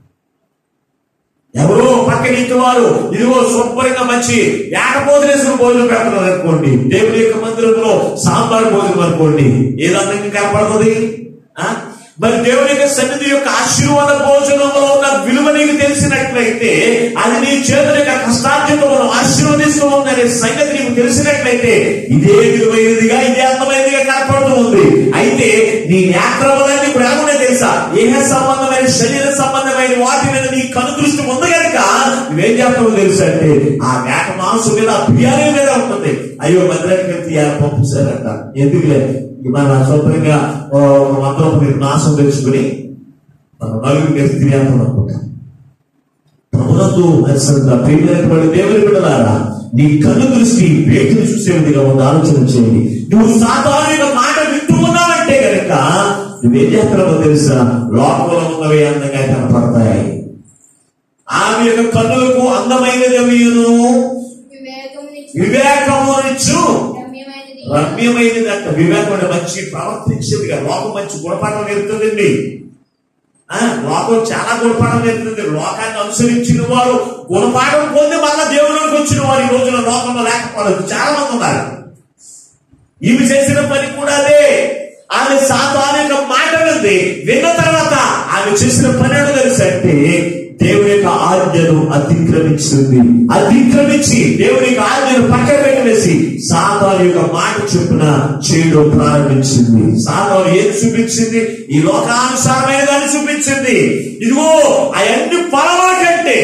ఎవరో పక్కన ఇంటి వారు ఇదిగో శుభ్రంగా మంచి ఏకపోతనేసిన భోజనం పెడుతున్నారు అనుకోండి దేవుని యొక్క మందిరంలో సాంబార్ భోజనం అనుకోండి ఏది అందంగా కనపడుతుంది ఆ? మరి దేవుని యొక్క సన్నిధి యొక్క ఆశీర్వాద భోజనంలో ఉన్న విలువ నీకు తెలిసినట్లయితే అది నీ చేతుల యొక్క కష్టార్జితో మనం ఆశీర్వదిస్తూ ఉందనే సంగతి నీకు తెలిసినట్లయితే ఇదే విలువైనదిగా ఇదే అందమైనదిగా కనపడుతూ ఉంది అయితే నీ నేత్రములన్నీ ఇప్పుడు ఎలా తెలుసా ఏహ సంబంధమైన శరీర సంబంధమైన వాటి మీద నీ కను దృష్టి ఉంది కనుక నువ్వేం చేస్తావో తెలుసు అంటే ఆ మేక మాంసం మీద ఆ బిర్యానీ మీద ఉంటుంది అయ్యో మందిరానికి వెళ్తే ఇవాళ పప్పు సారంట ఎందుకులే మన శుభ్రంగా ఓ వంద రూపాయలు నాశం తెలుసుకుని మనం నలుగురికి కలిసి తిరిగేస్తాం అనుకుంటాం ప్రభునందు పరిసరంగా ప్రియమైనటువంటి దేవుని బిడ్డలారా నీ కన్ను దృష్టి వేటిని చూసే విధంగా ఉంది ఆలోచన చేయండి నువ్వు సాధారణ మాట వింటూ ఉన్నావంటే కనుక నువ్వేం చేస్తున్నావో తెలుసా లోకంలో ఉన్నవి అందంగా కనపడతాయి ఆమె యొక్క కన్నులకు అందమైనది మీను వివేకమునిచ్చు వివేకమునిచ్చు రమ్యమైనది రమ్యమైనది అంట వివేకం అంటే మంచి ప్రవర్తించేదిగా లోకం మంచి గుణపాఠం నేర్పుతుందండి ఆ, లోకం చాలా గుణపాఠం నేర్పుతుంది లోకాన్ని అనుసరించిన వారు గుణపాఠం పొంది మళ్ళా దేవుడికి వచ్చిన వారు ఈ రోజున లోకంలో లేకపోలేదు చాలా మంది ఉన్నారు ఈమె చేసిన పని కూడా అదే ఆమె సాతాను యొక్క మాట వింది విన్న తర్వాత ఆమె చేసిన పని ఏంటో తెలుసు అంటే దేవుని యొక్క ఆజ్ఞను అతిక్రమించింది అతిక్రమించి దేవుని యొక్క ఆజ్ఞను పక్కన పెట్టవేసి సాతాను యొక్క మాట చొప్పున చేయడం ప్రారంభించింది సాతాను ఏది చూపించింది ఈ లోకానుసారమైన దాన్ని చూపించింది ఇదిగో అవన్నీ పొలముల కంటే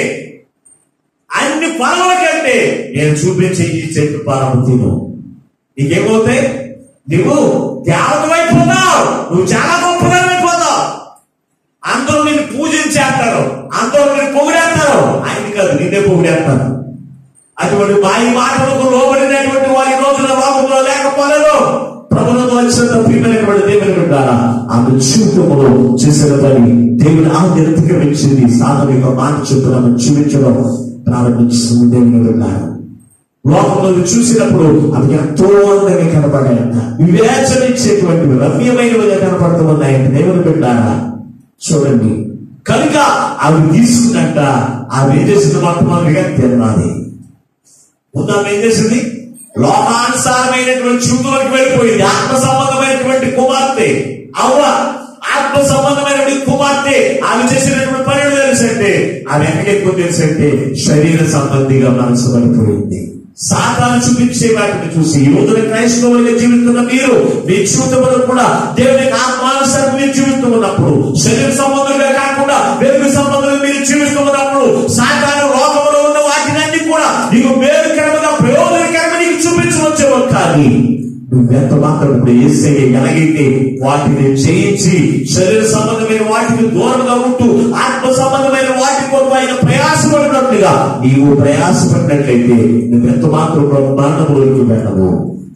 అన్ని పొలముల కంటే నేను చూపించే ఈ చెట్టు పరము తిను నీకేమవుతాయి నువ్వు దేవతమైపోతావు నువ్వు చాలా గొప్పదమైపోతావు అందరూ నిన్ను పూజించేస్తారు అందరూ నిన్ను పొగిడేస్తారు ఆయన కాదు నిన్నే పొగిడేస్తారు అటువంటి మాయి మాటలకు లోబడినటువంటి వారి రోజున లోకంలో లేకపోలేదు ప్రభుత్వం వచ్చిన ప్రియమైనటువంటి దేవుని బిడ్డారా ఆమె జీవితంలో చేసిన పని దేవుని ఆజ్ఞ అతిక్రమించింది సాధన యొక్క మాట చొప్పున ఆమె జీవించడం ప్రారంభించింది దేవుని బిడ్డారా లోకంలో చూసినప్పుడు అవి ఎంతో అందంగా కనపడాయంట వివేచన ఇచ్చేటువంటి రమ్యమైనవిగా కనపడుతూ ఉన్నాయంట దేవుని బిడ్డారా చూడండి కనుక అవి తీసుకున్నట్ట అవి ఏం చేసింది మొట్టమొదటిగా తినాలి ముందు ఆమె ఏం చేసింది లోకానుసారమైనటువంటి చూపులకు వెళ్ళిపోయింది ఆత్మ సంబంధమైనటువంటి కుమార్తె అవ్వ ఆత్మ సంబంధమైనటువంటి కుమార్తె ఆమె చేసినటువంటి పని ఏంటో తెలుసంటే ఆమె ఎక్కడికి ఎక్కువ తెలుసంటే శరీర సంబంధిగా మనసు పడిపోయింది సాతాను చూపించే వాటిని చూసి ఈ రోజున క్రైస్తవులుగా జీవిస్తున్న మీరు మీ జీవితంలో కూడా దేవుని ఆత్మానుసారం మీరు జీవిస్తూ ఉన్నప్పుడు శరీర సంబంధంగా కాకుండా వెలుగు సంబంధంగా మీరు జీవిస్తూ ఉన్నప్పుడు సాతాను లోకంలో ఉన్న వాటినన్నీ కూడా నీకు మేలుకరముగా ప్రయోజనకరంగా నీకు చూపించవచ్చేమో కానీ నువ్వెంత మాత్రం ఇప్పుడు ఏసే ఎలాగైతే వాటిని చేయించి శరీర సంబంధమైన వాటికి దూరంగా ఉంటూ ఆత్మ సంబంధమైన వాటి కొరకు ఆయన ప్రయాసపడినట్లుగా నీవు ప్రయాసపడినట్లయితే నువ్వెంత మాత్రం మరణములోకి వెళ్ళవు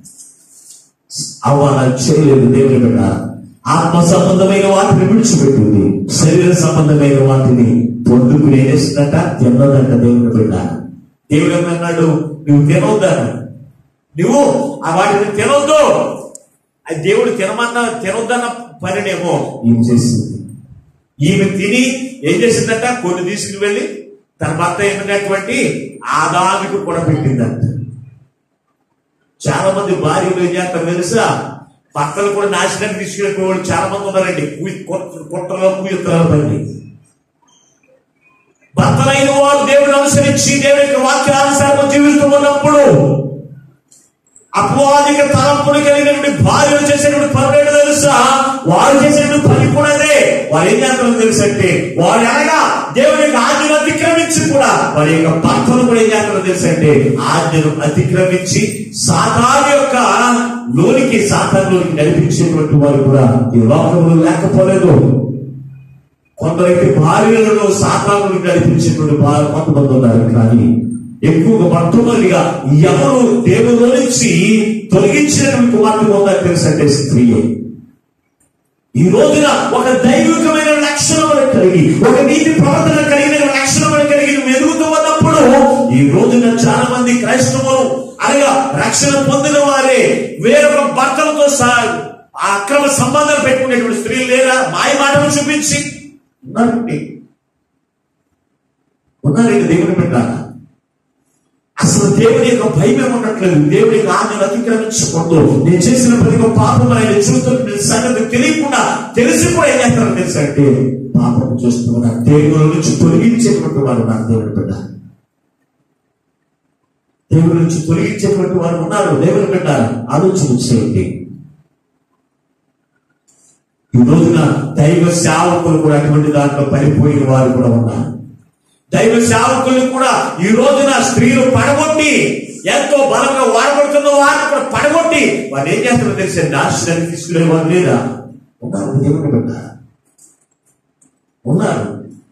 అవ్వాల చేయలేదు దేవుని బిడ్డ ఆత్మ సంబంధమైన వాటిని విడిచిపెట్టింది శరీర సంబంధమైన వాటిని పొందుకుని ఏం చేస్తుందట తిన్నదంట దేవుని బిడ్డ దేవుడు ఏమన్నాడు నువ్వు తినవద్దాను నువ్వు ఆ వాటిని తినొద్దు అది దేవుడు తినమన్న తినొద్దన్న పనినేమో ఈమె చేసింది ఈమె తిని ఏం చేసిందంట కొన్ని తీసుకుని వెళ్ళి తన భర్త ఏమైనటువంటి ఆదామికి కూడా పెట్టిందంట చాలా మంది భార్యలు ఏం చేస్తారు తెలుసా భర్తలు కూడా నాశనానికి తీసుకెళ్ళిపోయే వాళ్ళు చాలా మంది ఉన్నారండి కుయ్- కొట్ట- కుట్రలో కుయుత్తరాలు పడి భర్తలైన వారు దేవుడిని అనుసరించి దేవుని యొక్క వాక్యానుసారం జీవిస్తూ ఉన్నప్పుడు అపవాదిక తలంపులు కలిగినటువంటి భార్యలు చేసేటువంటి పనులు ఏంటో తెలుసా వారు చేసేటువంటి పని కూడా అదే వారు ఏం చేస్తారో తెలుసు అంటే వారు అనగా దేవుని యొక్క ఆజ్ఞను అతిక్రమించి కూడా వారి యొక్క భర్తలు కూడా ఏం చేస్తారో తెలుసు అంటే ఆజ్ఞను అతిక్రమించి సాతాను యొక్క లోనికి సాతానులోనికి నడిపించేటువంటి వారు కూడా ఈ లోకంలో లేకపోలేదు కొందరైతే భార్యలను సాతానులకు నడిపించేటువంటి వారు కొంతమంది ఉన్నారు కానీ ఎక్కువగా మొట్టమొదటిగా ఎవరు దేవులో నుంచి తొలగించినటువంటి కుమార్తె ఉందని తెలుసంటే స్త్రీయే ఈ రోజున ఒక దైవికమైన లక్షణములు కలిగి ఒక నీతి ప్రవర్తన కలిగిన లక్షణములు కలిగి నువ్వు ఎదుగుతూ ఉన్నప్పుడు ఈ రోజున చాలా మంది క్రైస్తవులు అనగా రక్షణ పొందిన వారే వేరొక భర్తలతో సహా ఆ అక్రమ సంబంధాలు పెట్టుకునేటువంటి స్త్రీలు లేరా మాయ మాటలు చూపించి ఉన్నారండి ఉన్నారండి దేవుని పెట్టారా అసలు దేవుని యొక్క భయమే ఉండట్లేదు దేవుని యొక్క ఆజ్ఞను అతిక్రమించకూడదు నేను చేసిన ప్రతి ఒక్క పాపం ఆయన చూస్తున్న సంగతి తెలియకుండా తెలిసి కూడా ఏం చేస్తారో తెలుసంటే పాపం చూస్తున్నా దేవుని నుంచి తొలగించేటువంటి వారు నాకు దేవుని బిడ్డ దేవుని నుంచి తొలగించేటువంటి వారు ఉన్నారు దేవుని బిడ్డ ఆలోచన చేయండి ఈ రోజున దైవ సేవకులు కూడా అటువంటి దాంట్లో పడిపోయిన వారు కూడా ఉన్నారు దైవ సేవకులు కూడా ఈ రోజున స్త్రీలు పడగొట్టి ఎంతో బలంగా వాడబడుతున్న వారిని కూడా పడగొట్టి వారు ఏం చేస్తారో తెలిసే నాశనాన్ని తీసుకునే వారు లేదా ఉన్నారు దేవుని బిడ్డ ఉన్నారు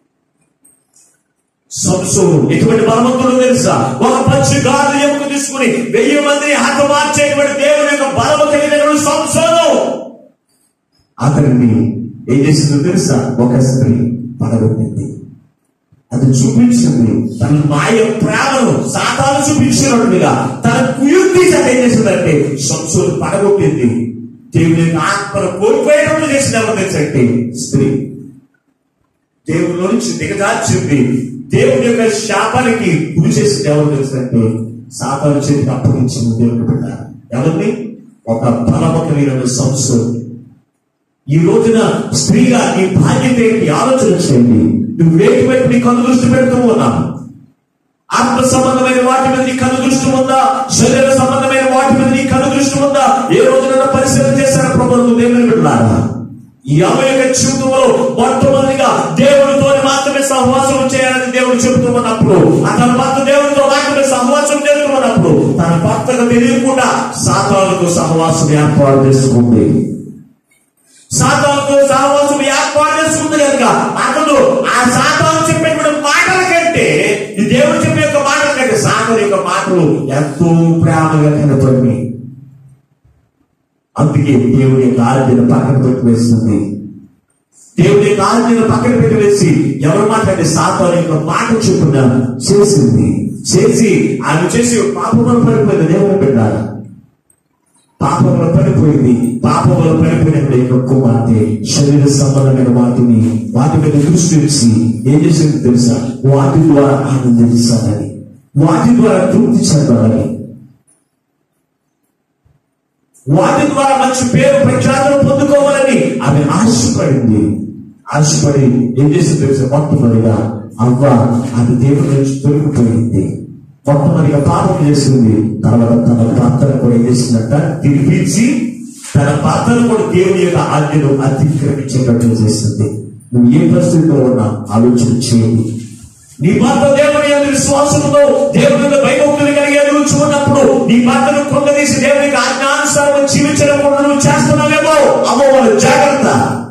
సంసోను ఎటువంటి బలవంతుడు తెలుసా ఒక పచ్చి గాలి ఎముక తీసుకుని వెయ్యి మందిని హతమార్చేటువంటి దేవుని యొక్క బలము కలిగినటువంటి సంసోను అతన్ని ఏం చేసిందో తెలుసా ఒక స్త్రీ పడగొట్టింది అది చూపించింది తన మాయ ప్రేమను సాతాను చూపించినట్టుగా తన కుయుక్తి చేత ఏం చేసిందంటే సంసోను పడగొట్టింది దేవుని యొక్క ఆత్మను కోల్పోయేటప్పుడు చేసిన ఎవరు తెలుసంటే స్త్రీ దేవుని నుంచి దిగజార్చింది దేవుని యొక్క శాపానికి గురి చేసింది ఎవరు తెలుసంటే సాతాను చేతికి అప్పగించింది దేవుని బిడ్డ ఎవరిని ఒక బలమకమైన సంస్థ ఈ రోజున స్త్రీగా నీ బాధ్యత ఏంటి ఆలోచన చేయండి నువ్వు వేటి వైపు నీ కన్ను దృష్టి పెడుతూ ఉన్నావు ఆత్మ సంబంధమైన వాటి మీద నీ కన్ను దృష్టి ఉందా శరీర సంబంధమైన వాటి మీద నీ కన్ను దృష్టి ఉందా ఏ రోజున పరిశీలన చేశారు ప్రభుత్వం దేవుని బిడ్డారా ఈ ఆమె యొక్క జీవితంలో మొట్టమొదటిగా దేవుడితో మాత్రమే సహవాసం చేయాలని దేవుడు చెబుతూ ఉన్నప్పుడు అతని భర్త దేవుడితో మాత్రమే సహవాసం చేస్తూ ఉన్నప్పుడు తన భర్తకు తెలియకుండా సాతాలతో సహవాసం ఏర్పాటు చేసుకుంది సాతాలతో సహవాసం ఏర్పాటు చేసుకుంది కనుక అతడు ఆ సాతాను చెప్పేటువంటి మాటల కంటే ఈ దేవుడు చెప్పే యొక్క మాటల కంటే సాతాను యొక్క మాటలు ఎంతో ప్రేమగా కనపడి అందుకే దేవుని యొక్క ఆజ్ఞను పక్కన పెట్టి వేస్తుంది దేవుని యొక్క ఆజ్ఞను పక్కన పెట్టి వేసి ఎవరు మాట్లాడే సాతాను యొక్క మాట చొప్పున చేసింది చేసి ఆమె చేసి పాపంలో పడిపోయింది దేవుని పెట్టాలి పాపంలో పడిపోయింది పాపంలో పడిపోయినప్పుడు యొక్క కుమార్తె శరీర సంబంధమైన వాటిని వాటి మీద దృష్టి ఉంచి ఏం చేసింది తెలుసా వాటి ద్వారా ఆనందించాలని వాటి ద్వారా తృప్తి చెందాలని వాటి ద్వారా మంచి పేరు ప్రఖ్యాతలు పొందుకోవాలని ఆమె ఆశపడింది ఆశపడి ఏం చేసింది తెలుసా మొట్టమొదటిగా అవ్వ అది దేవుడి నుంచి తొలగిపోయింది మొట్టమొదటిగా పాపం చేసింది తర్వాత తన పాత్రను కూడా ఏం చేసిందంట తిరిపించి తన పాత్రను కూడా దేవుని యొక్క ఆజ్ఞను అతిక్రమించేటట్లు చేస్తుంది నువ్వు ఏ పరిస్థితిలో ఉన్నా ఆలోచన చేయండి నీ భర్త దేవుని యొక్క విశ్వాసంతో దేవుని యొక్క భయభక్తులు కలిగి ఎదుగుచు ఉన్నప్పుడు నీ భర్తను కొంగదీసి దేవునికి ఆజ్ఞానుసారం జీవించడం కూడా నువ్వు చేస్తున్నావేమో అమ్మో వాళ్ళు జాగ్రత్త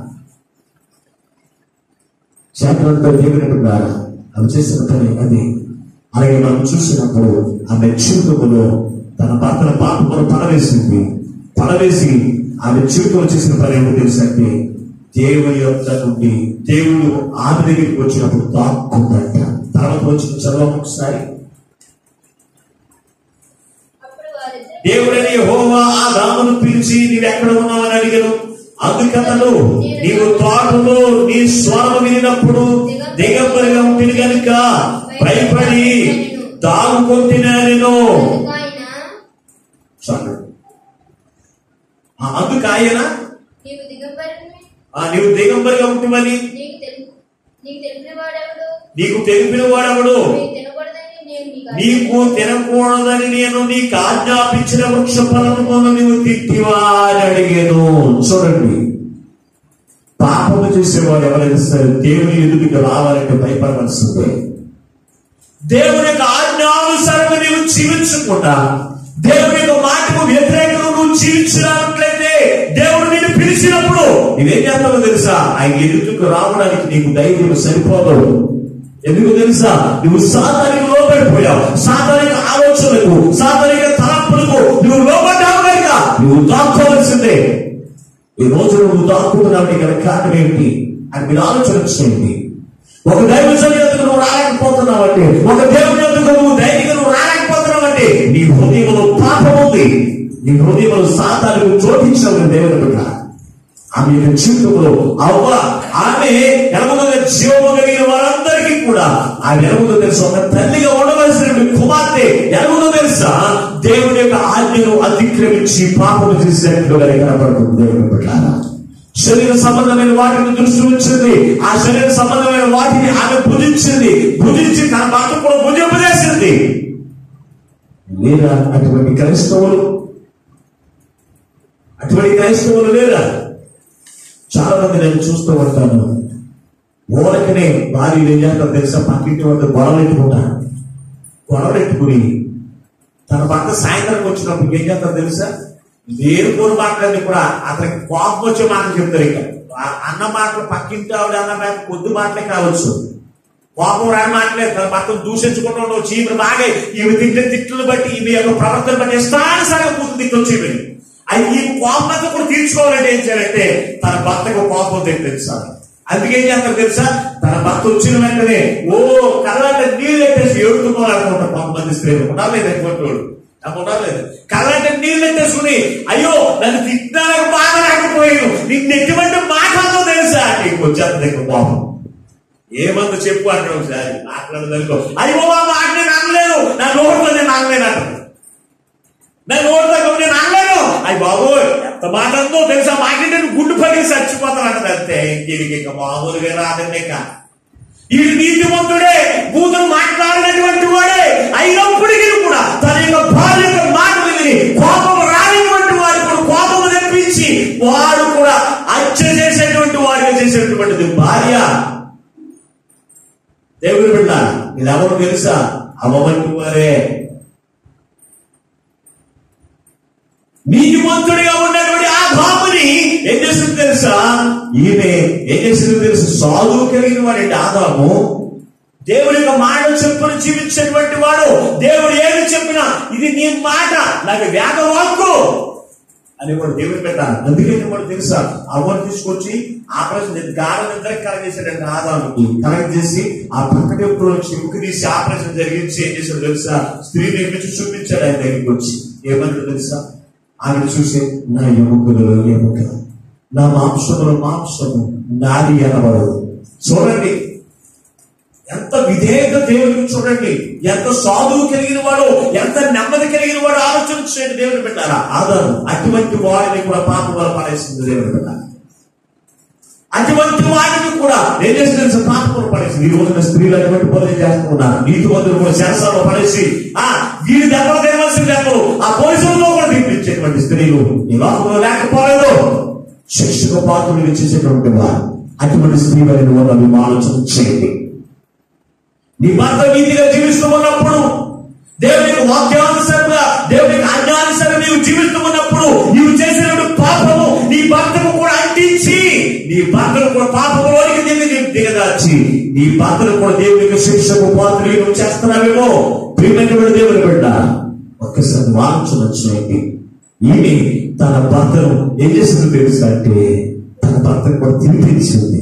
జాగ్రత్త దేవుని బిడ్డారా అవి చేసిన పని అది అలాగే మనం చూసినప్పుడు ఆమె జీవితంలో తన భర్తల పాపమును పడవేసింది పడవేసి ఆమె జీవితంలో చేసిన పని ఏమో తెలుసంటే దేవుని యొక్క నుండి దేవుడు ఆమె దగ్గరికి వచ్చినప్పుడు దాక్కుందంట తర్వాత వచ్చిన చదవం ఒకసారి అప్పుడు వారిద్దరు దేవుడని హోవా ఆ రామును పిలిచి నీవు ఎక్కడ ఉన్నావని అడిగాను అందుకతను నీవు తోటలో నీ స్వరం వినినప్పుడు దిగంబరిగా ఉంటుంది కనుక భయపడి దాగుకొట్టినా నేను అందుకు ఆయన చాలు ఆ, అందుకు ఆయన నీవు దిగంబరిని ఆ, నీవు దిగంబరిగా ఉంటుమని నీకు తెలు నీకు తెలిసిన వాడెవడు నీకు తెలిపిన వాడెవడు నీకు తినకూడదని నేను నీకు నీకు తినకూడదని నేను నీకు ఆజ్ఞాపించిన వృక్ష ఫలములను నీవు తిట్టివా అని అడిగాను చూడండి పాపము చేసేవాడు ఎవరైనా సరే దేవుని ఎదుటికి రావాలంటే భయపడవలసిందే దేవుని యొక్క ఆజ్ఞానుసారం నీవు జీవించకుండా దేవుని యొక్క మాటకు వ్యతిరేకంగా నువ్వు జీవించినట్లయితే దేవుడు నిన్ను పిలిచినప్పుడు నువ్వేం చేస్తావో తెలుసా ఆయన ఎదుటికి రావడానికి నీకు ధైర్యం సరిపోదు ఎందుకు తెలుసా నువ్వు సాతానికి లోబడిపోయావు సాతానిక ఆలోచనలకు సాతానిక తలంపులకు నువ్వు లోబడ్డావు కనుక నువ్వు దాక్కోవలసిందే ఈ రోజు నువ్వు దాక్కుంటున్నావు గల కారణం ఏంటి అని మీరు ఆలోచన చేయండి ఒక దైవ సన్నిధికి నువ్వు రాలేకపోతున్నావంటే ఒక దేవుని యొద్దకు నువ్వు ధైర్యంగా నువ్వు రాలేకపోతున్నావంటే నీ హృదయంలో పాపం ఉంది నీ హృదయంలో సాతానికి చోటించావు దేవుని బిడ్డ ఆమె యొక్క జీవితంలో అవ్వ ఆమె ఎలముగా జీవము కలిగిన వారందరికీ కూడా ఆమె ఎలముగా తెలుసు ఒక తల్లిగా ఉండవలసిన కుమార్తె ఎలముగా తెలుసా దేవుని యొక్క ఆజ్ఞను అతిక్రమించి పాపము చేసినట్లుగా కనపడుతుంది దేవుని బిడ్డ శరీర సంబంధమైన వాటిని దృష్టి ఉంచింది ఆ శరీర సంబంధమైన వాటిని ఆమె భుజించింది భుజించి తన భర్త కూడా భుజింపజేసింది లేదా అటువంటి క్రైస్తవులు అటువంటి క్రైస్తవులు లేరా చాలా మంది నేను చూస్తూ ఉంటాను ఊరకనే భార్యలు ఏం చేస్తారు తెలుసా పక్కింటి వద్ద గొడవలు ఎట్టుకుంటారు గొడవలు ఎట్టుకుని తన భర్త సాయంత్రం వచ్చినప్పుడు ఏం చేస్తారు తెలుసా లేరు కోరు మాటలన్నీ కూడా అతనికి కోపం వచ్చే మాటలు చెప్తారు ఇక ఆ అన్న మాటలు పక్కింటి ఆవిడ అన్న మాట కొద్ది మాటలే కావచ్చు కోపం రాని మాటలే తన భర్తను దూషించుకుంటూ ఉండవచ్చు ఈమె బాగా ఈమె తిట్టిన తిట్లు బట్టి ఈమె యొక్క ప్రవర్తన బట్టి ఇష్టానుసారంగా పూర్తి తిట్లు వచ్చి ఈమెని అది ఈ కోపం అంతా కూడా తీర్చుకోవాలంటే ఏం చేయాలంటే తన భర్తకు కోపం తెప్పించాలి అందుకే ఏం చేస్తారు తెలుసా తన భర్త వచ్చిన వెంటనే ఓ కళ్ళంటే నీళ్ళు ఎట్టేసి ఏడుతున్నారు అనుకుంటారు కొంతమంది స్త్రీలు ఉండాలేదు అనుకుంటాడు నాకు ఉండలేదు కళ్ళంటే నీళ్ళు ఎట్టేసుకుని అయ్యో నన్ను తిట్టాలకు బాగా రాకపోయాను నీకు ఎటువంటి మాటలతో తెలుసా నీకు వచ్చేస్తుంది ఇంకా కోపం ఏమందో చెప్పు అంటాడు ఒకసారి మాట్లాడదనుకో అయ్యో మా మాట నేను అనలేదు నా నోట్లో నేను అనలేను అంటాడు నా నోట్లో నేను అనలేను అయ్యి బాబు ఎంత మాట అందో తెలుసా మాట్లాడితే నువ్వు గుండు పగిలి చచ్చిపోతాను అంటది అంతే దీనికి ఇక మామూలుగా రాదండి ఇక ఈ నీతిమంతుడే బూతులు మాట్లాడినటువంటి వాడే అయినప్పటికీ కూడా తన యొక్క భార్య యొక్క మాటలు విని కోపం రానిటువంటి వాడు కూడా కోపం తెప్పించి వాడు కూడా హత్య చేసేటువంటి వాడిగా చేసేటువంటిది భార్య దేవుని బిడ్డ ఇది ఎవరు తెలుసా అమ్మవంటి వారే నీతిమంతుడిగా ఉన్నటువంటి ఆ బాబుని ఏం చేసింది తెలుసా ఈమె ఏం చేసింది తెలుసు సాధువు కలిగిన వాడండి ఆదాము దేవుడి యొక్క మాట చెప్పును జీవించేటువంటి వాడు దేవుడు ఏమి చెప్పినా ఇది నీ మాట నాకు వేద వాక్కు అని కూడా దేవుని పెట్టాలి అందుకని కూడా తెలుసా అవ్వను తీసుకొచ్చి ఆపరేషన్ గాఢ నిద్రకు కలెక్ట్ చేశాడంటే ఆదాముకి కలెక్ట్ చేసి ఆ పక్కటి ఎప్పుడు చిముకు తీసి ఆపరేషన్ జరిగించి ఏం చేశాడు తెలుసా స్త్రీ నిర్మించి చూపించాడు ఆయన దగ్గరికి వచ్చి ఏమన్నాడు తెలుసా ఆయన చూసి నా ఎముకలలో ఎముక నా మాంసములో మాంసము నాది అనబడదు చూడండి ఎంత విధేయత దేవుడికి చూడండి ఎంత సాధువు కలిగిన వాడు ఎంత నెమ్మది కలిగిన వాడు ఆలోచన చేయండి దేవుని పెట్టారా ఆధారం అటువంటి వాడిని కూడా పాపం వల్ల పడేసింది దేవుని పెట్టాలి అటువంటి వాడిని కూడా ఏం చేసింది తెలుసా పాపం పడేసింది ఈ రోజున స్త్రీలు అటువంటి పనులు చేస్తూ ఉన్నారు నీతి మంత్రులు కూడా శాసనాలు పడేసి ఆ వీరి దెబ్బలు తినవలసిన దెబ్బలు ఆ పోలీసులతో కూడా తీర్పించేటువంటి స్త్రీలు ఈ లోకంలో లేకపోలేదు శిక్షకు పాత్రలు చేసేటువంటి వారు అటువంటి స్త్రీ వారిని వాళ్ళు ఆలోచన చేయండి నీ భర్త నీతిగా జీవిస్తూ ఉన్నప్పుడు దేవునికి వాక్యానుసారంగా దేవునికి ఆజ్ఞానుసారం నీవు జీవిస్తూ ఉన్నప్పుడు నీవు చేసినటువంటి పాపము నీ భర్తకు కూడా అంటించి నీ భర్తను కూడా పాపంలోనికి దిగి దిగదార్చి నీ భర్తను కూడా దేవునికి శిక్షకు పాత్రలు నువ్వు చేస్తున్నావేమో ప్రియమైనటువంటి దేవుని బిడ్డ ఒక్కసారి వాంఛన చేయండి ఈమె తన భర్తను ఏం చేసిందో తెలుసా అంటే తన భర్తను కూడా తినిపించింది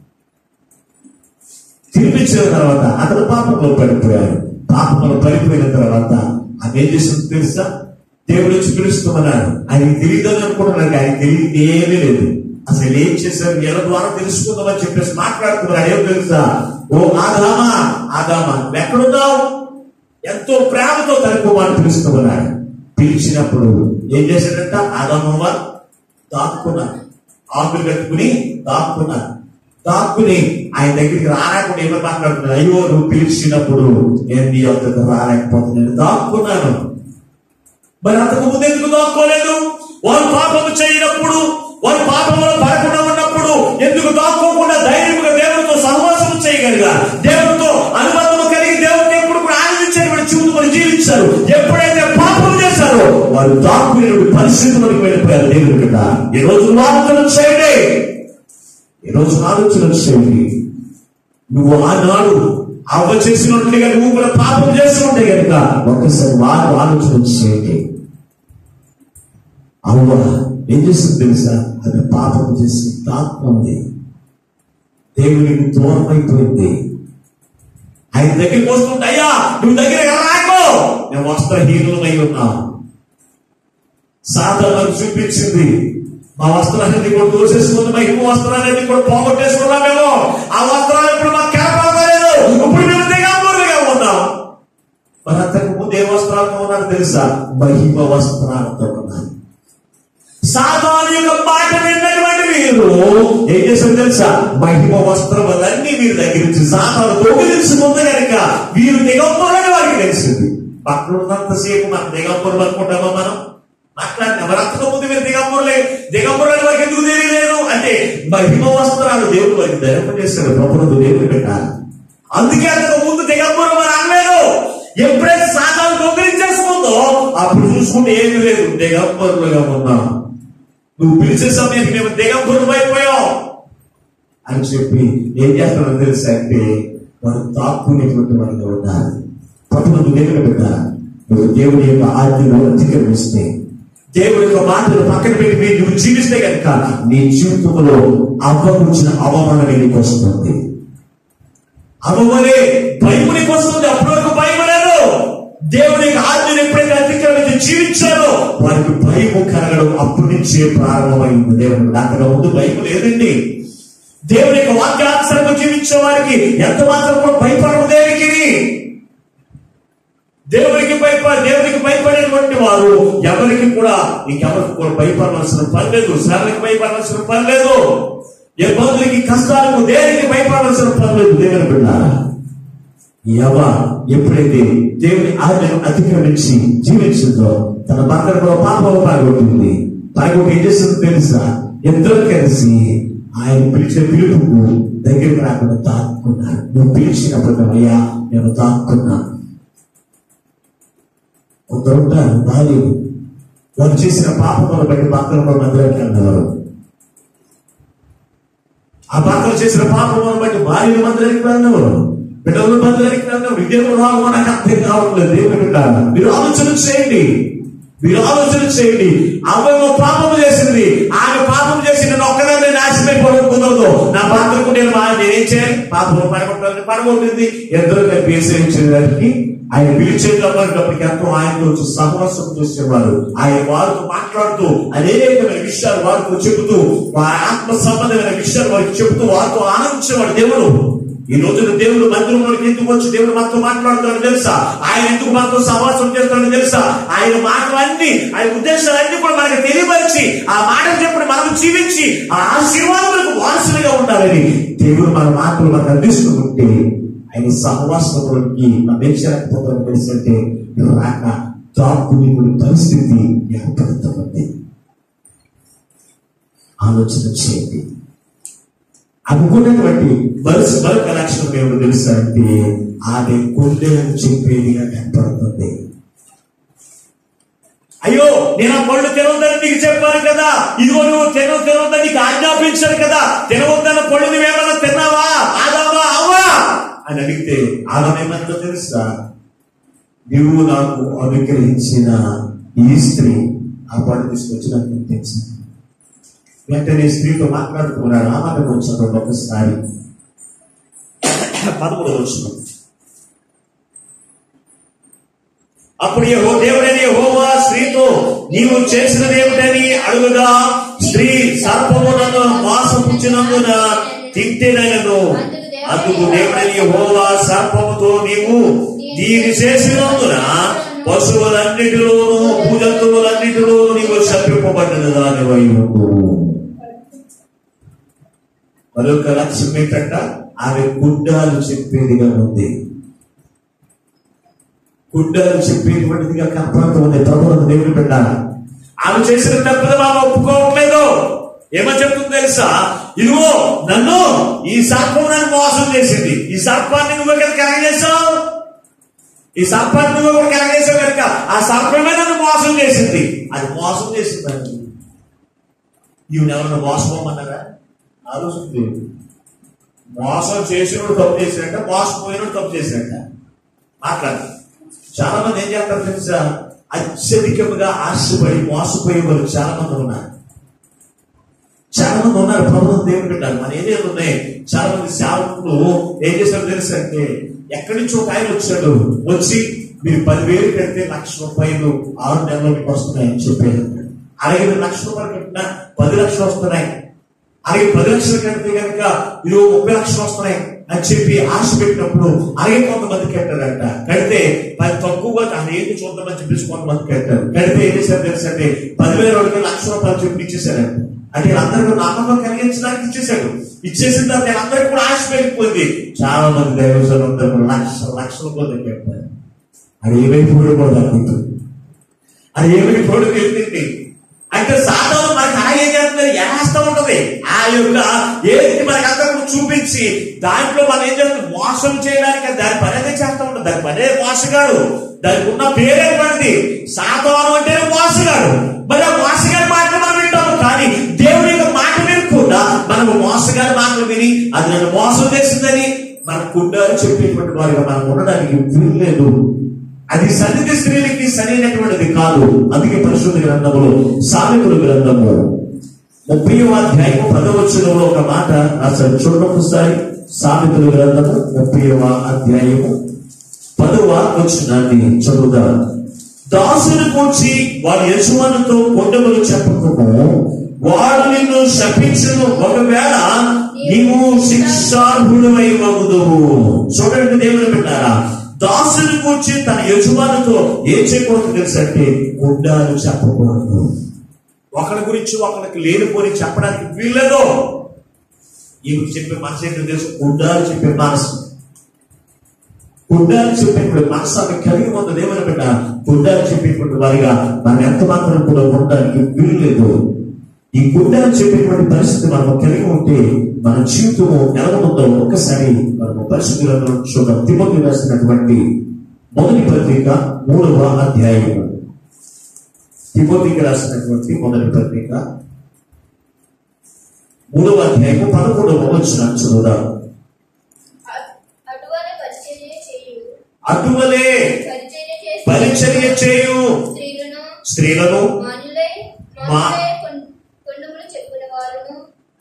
తినిపించిన తర్వాత అతను పాపంలో పడిపోయాడు పాపంలో పడిపోయిన తర్వాత ఆమె ఏం చేసింది తెలుసా దేవుడు వచ్చి పిలుస్తున్నాడు ఆయన తెలియదని అనుకుంటున్నాడు ఆయన తెలియదు ఏమీ లేదు అసలు ఏం చేశారు ఎలా ద్వారా తెలుసుకుందామని చెప్పేసి మాట్లాడుతున్నాడు ఏం తెలుసా ఓ ఆదామా ఆదామా నువ్వు ఎక్కడున్నావు ఎంతో ప్రేమతో తన కుమారుడు పిలుస్తున్నాడు పిలిచినప్పుడు ఏం చేశాడంట ఆదామవ్వ దాక్కున్నాను ఆకులు కట్టుకుని దాక్కున్నాను దాక్కుని ఆయన దగ్గరికి రాలేకుండా ఏమో మాట్లాడుతున్నాను అయ్యో నువ్వు పిలిచినప్పుడు నేను నీ వద్దకు రాలేకపోతున్నాను దాక్కున్నాను మరి అంతకు ముందు ఎందుకు దాక్కోలేదు వారు పాపము చేయనప్పుడు వారు పాపంలో పడకుండా ఉన్నప్పుడు ఎందుకు దాక్కోకుండా ధైర్యంగా దేవుడితో సహవాసం చేయగలిగా దేవుడితో అనుబంధం కలిగి దేవుడిని ఎప్పుడు కూడా ఆనందించేటువంటి జీవితం జీవించారు ఎప్పుడైతే పాపం చేశారో వారు దాక్కునే పరిస్థితులకు వెళ్ళిపోయారు దేవుడి కింద ఈ రోజు ఆలోచన చేయండి ఈ రోజు ఆలోచన చేయండి నువ్వు ఆనాడు అవ్వ చేసినట్లుగా నువ్వు కూడా పాపం చేస్తుంటే కనుక ఒక్కసారి వారు ఆలోచన చేయండి అవ్వ ఏం చేస్తుంది తెలుసా అది పాపం చేసి దాక్కుంది దేవునికి దూరం అయిపోయింది ఆయన దగ్గరికి వస్తుంటే అయ్యా నువ్వు దగ్గర రాకో నేను వస్త్రహీనులమై ఉన్నావు సాధారణ చూపించింది మా వస్త్రాలన్నీ కూడా దోసేసుకుని మా ఇంకో వస్త్రాలన్నీ కూడా పోగొట్టేసుకున్నామేమో ఆ వస్త్రాలు ఇప్పుడు మాకు కనపడలేదు ఇప్పుడు మేము దిగంబరులుగా ఉన్నాం మరి అంతకు ముందు ఏ వస్త్రాలతో ఉన్నారు తెలుసా మహిమ వస్త్రాలతో ఉన్నారు సాధారణ యొక్క మాట విన్నటువంటి మీరు ఏం చేశారు తెలుసా మహిమ వస్త్రములన్నీ మీరు దగ్గర నుంచి సాధారణ దొంగిలించుకుంది కనుక వీరు దిగంబరులని వారికి తెలిసింది పక్కన ఉన్నంతసేపు మన దిగంబరులు అనుకుంటామా మనం మాట్లాడిన మరి అంతకు ముందు మీరు దిగంబరులే దిగంబరులని వారికి ఎందుకు తెలియలేదు అంటే మహిమ వస్త్రాలు దేవుడు వారికి ధరింపజేశారు ప్రభుత్వ దేవుడు పెట్టాలి అందుకే అంతకు ముందు దిగంబరం అని అనలేదు ఎప్పుడైతే సాధారణ దొంగిలించేసుకుందో అప్పుడు చూసుకుంటే ఏమీ లేదు దిగంబరులుగా ఉన్నాం నువ్వు పిలిచే సమయానికి మేము దిగంబరం అయిపోయాం అని చెప్పి ఏం చేస్తానో తెలుసా అంటే వారు దాక్కునేటువంటి వారిగా ఉండాలి ప్రభుత్వం దగ్గర పెట్టాలి నువ్వు దేవుని యొక్క ఆజ్ఞను అధిగమిస్తే దేవుడి యొక్క మాటలు పక్కన పెట్టి మీరు నువ్వు జీవిస్తే కనుక నీ జీవితంలో అవ్వకూర్చిన అవమానం నీకు వస్తుంది అవ్వలే భయమునికి వస్తుంది అప్పటి వరకు భయం లేదు దేవుని యొక్క ఆజ్ఞను ఎప్పుడైతే అతిక్రమించి జీవించారో వారికి భయము కలగడం అప్పటి నుంచే ప్రారంభమైంది దేవుడు అంతగా ముందు భయం లేదండి దేవుని యొక్క వాక్యానుసరంగా జీవించే వారికి ఎంత మాత్రం కూడా భయపడము దేనికి దేవునికి భయపడ దేవునికి భయపడేటువంటి వారు ఎవరికి కూడా ఇంకెవరికి కూడా భయపడవలసిన పని లేదు శ్రమకి భయపడవలసిన పని లేదు ఇబ్బందులకి కష్టాలకు దేనికి భయపడవలసిన పని లేదు దేవుని బిడ్డ యవ ఎప్పుడైతే దేవుని ఆజ్ఞను అతిక్రమించి జీవించిందో తన భర్తను కూడా పాపం పాల్గొట్టింది పాల్గొట్టి ఏం చేస్తుందో తెలుసా ఇద్దరు కలిసి ఆయన పిలిచిన పిలుపుకు దగ్గరికి రాకుండా దాక్కున్నారు నువ్వు పిలిచినప్పుడు అయ్యా నేను దాక్కున్నా కొందరుంటారు భార్యలు వారు చేసిన పాపములను బట్టి భర్తలు మందిరానికి అన్నవారు ఆ భర్తలు చేసిన పాపములను బట్టి భార్యలు మందిరానికి వెళ్ళినవారు బిడ్డలు మందిరానికి వెళ్ళినవారు విద్యలు రావు నాకు అర్థం కావట్లేదు దేవుని బిడ్డ మీరు ఆలోచన చేయండి మీరు ఆలోచన చేయండి అవ్వేమో పాపము చేసింది ఆమె పాపం చేసి నేను ఒక్కదాన్ని నాశనమైపోవడం కుదరదు నా భర్తలకు నేను మా నేనేం చేయాలి పాపం పడగొట్టాలని పడగొట్టింది ఎందరో కలిపి వేసేయించిన దానికి ఆయన పిలిచేటప్పటికి ఎంతో ఆయనతో వచ్చి సహవాసం చేసేవారు ఆయన వారితో మాట్లాడుతూ అనేకమైన విషయాలు వారితో చెబుతూ వారి ఆత్మ సంబంధమైన విషయాలు వారికి చెబుతూ వారితో ఆనందించేవాడు దేవుడు ఈ రోజున దేవుడు మందిరంలోకి ఎందుకు వచ్చి దేవుడు మనతో మాట్లాడుతున్నాడు తెలుసా ఆయన ఎందుకు మనతో సహవాసం చేస్తున్నాడు తెలుసా ఆయన మాటలన్నీ ఆయన ఉద్దేశాలన్నీ కూడా మనకి తెలియపరిచి ఆ మాటలు చెప్పిన మనం జీవించి ఆ ఆశీర్వాదాలకు వారసులుగా ఉండాలని దేవుడు మన మాటలు మనకు అందిస్తూ ఉంటే ఆయన సహవాసంలోకి మన దేశానికి తెలిసింటే రాక దాక్కుని పరిస్థితి ఏర్పడుతుంది ఆలోచన చేయండి అనుకున్నటువంటి వరుస మరొక లక్షణం ఏమిటో తెలుసా అంటే ఆమె కొండె అని చెప్పేదిగా కనపడుతుంది అయ్యో నేను ఆ పళ్ళు తినవద్దని నీకు చెప్పాను కదా ఇదిగో నువ్వు తినవు తినవద్దని నీకు ఆజ్ఞాపించాను కదా తినవద్దన్న పళ్ళు నువ్వేమన్నా తిన్నావా ఆదావా అవ్వా అని అడిగితే ఆమెమంతో తెలుసా నువ్వు నాకు అనుగ్రహించిన ఈ స్త్రీ ఆ పళ్ళు తీసుకొచ్చి నాకు తినిపించింది వెంటనే స్త్రీతో మాట్లాడుకున్నాడు ఆ మాట కొంచెం ఒకసారి పదమూడు వచ్చిన అప్పుడు యెహో దేవుడని యెహోవా స్త్రీతో నీవు చేసినది ఏమిటని అడుగుగా స్త్రీ సర్పము నన్ను మోసపుచ్చినందున తింటేనను అందుకు దేవుడని యెహోవా సర్పముతో నీవు దీని చేసినందున పశువులన్నిటిలోనూ భూజంతువులన్నిటిలోనూ నీవు శపింపబడిన దానివై ఉండు మరొక లక్ష్యం ఏంటంట ఆమె గుడ్డాలు చెప్పేదిగా ఉంది గుడ్డాలు చెప్పేటువంటిదిగా కనపడుతూ ఉంది ప్రభుత్వం దేవుడు పెట్టాలి ఆమె చేసిన తప్పులు ఆమె ఒప్పుకోవట్లేదు ఏమని చెప్తుంది తెలుసా ఇదిగో నన్ను ఈ సర్పం నన్ను మోసం చేసింది ఈ సర్పాన్ని నువ్వు ఇక్కడ కలగజేశావు ఈ సర్పాన్ని నువ్వు ఇక్కడ కలగజేసావు కనుక ఆ సర్పమే నన్ను మోసం చేసింది అది మోసం చేసిందండి ఈవిడ ఎవరన్నా మోసపోమన్నారా ఆలోచించి మోసం చేసినోడు తప్పు చేసినట్ట మోసపోయినోడు తప్పు చేసినట్ట మాట్లాడు చాలా మంది ఏం చేస్తారు తెలుసా అత్యధికముగా ఆశపడి మోసపోయే వాళ్ళు చాలా మంది ఉన్నారు చాలా మంది ఉన్నారు ప్రభుత్వం దేవుడు పెట్టారు మన ఏరియాలు ఉన్నాయి చాలా మంది సేవకులు ఏం చేశారు తెలుసు అంటే ఎక్కడి నుంచో ఒక ఆయన వచ్చాడు వచ్చి మీరు పదివేలు కడితే లక్ష రూపాయలు ఆరు నెలలు మీకు వస్తున్నాయని చెప్పారు అలాగే మీరు లక్ష రూపాయలు కట్టినా పది లక్షలు వస్తున్నాయి అలాగే పది లక్షలు కడితే కనుక ఇది ముప్పై లక్షలు వస్తున్నాయి అని చెప్పి ఆశ పెట్టినప్పుడు అలాగే కొంతమంది కట్టారంట కడితే పది తక్కువగా ఆయన ఏంటి చూద్దామని చెప్పేసి కొంతమంది కట్టారు కడితే ఏం చేశారు తెలుసు అంటే పదివేల వాడికి లక్ష రూపాయలు చెప్పి ఇచ్చేసారంట అంటే అందరికీ నమ్మకం కలిగించడానికి ఇచ్చేసాడు ఇచ్చేసిన తర్వాత అందరికి కూడా ఆశ పెరిగిపోయింది చాలా మంది దైవజనులు అందరూ కూడా లక్ష లక్షల కొద్ది కట్టారు అది ఏమైపోయి కూడా తగ్గుతుంది అది ఏమైపోయి వెళ్తుంది అంటే సాధన మనకి అలాగే చేస్తుంది ఎలాస్తా ఉంటది ఆ యొక్క ఏది మనకి అందరూ చూపించి దాంట్లో మనం ఏం చేస్తుంది మోసం చేయడానికి దాని పని అదే చేస్తా ఉంటుంది దాని పనే మోసగాడు దానికి ఉన్న పేరే పడింది సాధనం అంటే మోసగాడు మరి ఆ మోసగాడి మాటలు మనం వింటాము కానీ దేవుని యొక్క మాట వినకుండా మనము మోసగాడి మాటలు విని అది నన్ను మోసం చేసిందని మనకుండా చెప్పేటువంటి వారిగా మనం ఉండడానికి వీల్లేదు అది సన్నిధి స్త్రీలకి సరైనటువంటిది కాదు అందుకే పరిశుద్ధ గ్రంథములో సామెకుల గ్రంథము ముప్పై అధ్యాయము పదవచనంలో ఒక మాట రాశారు చూడండి ఒకసారి సామెకుల గ్రంథము ముప్పై అధ్యాయము పదవ వచనాన్ని చదువుదాం దాసుని కూర్చి వారి యజమానుతో కొండములు చెప్పకము వాడు నిన్ను శపించను ఒకవేళ నీవు శిక్షార్హుడమై మగుదువు చూడండి దేవుని పెట్టారా దాసుని కూర్చి తన యజమానితో ఏం చేయకూడదు తెలుసు అంటే గుడ్డాలు చెప్పకూడదు ఒకరి గురించి ఒకరికి లేనిపోని చెప్పడానికి వీల్లేదు ఈమె చెప్పే మనసు ఏంటో తెలుసు గుడ్డాలు చెప్పే మనసు గుడ్డాలు చెప్పేటువంటి మనసు ఆమె కలిగి ఉన్నది ఏమని బిడ్డ గుడ్డాలు చెప్పేటువంటి వారిగా మనం ఎంత మాత్రం కూడా ఉండడానికి వీల్లేదు ఈ గుడ్డాలు చెప్పేటువంటి పరిస్థితి మనం కలిగి ఉంటే మన జీవితము ఎలా ఉందో ఒక్కసారి మనము పరిస్థితులను చూద్దాం తిమ్మకి రాసినటువంటి మొదటి పత్రిక మూడవ అధ్యాయము తిమ్మతికి రాసినటువంటి మొదటి పత్రిక మూడవ అధ్యాయము పదకొండవ వచ్చిన చదువుదాం అటువలే పరిచర్య చేయు అటువలే పరిచర్య చేసి పరిచర్య చేయు స్త్రీలను స్త్రీలను మానులై మా- మానులై కొన్- కొండములు చెప్పుల వారును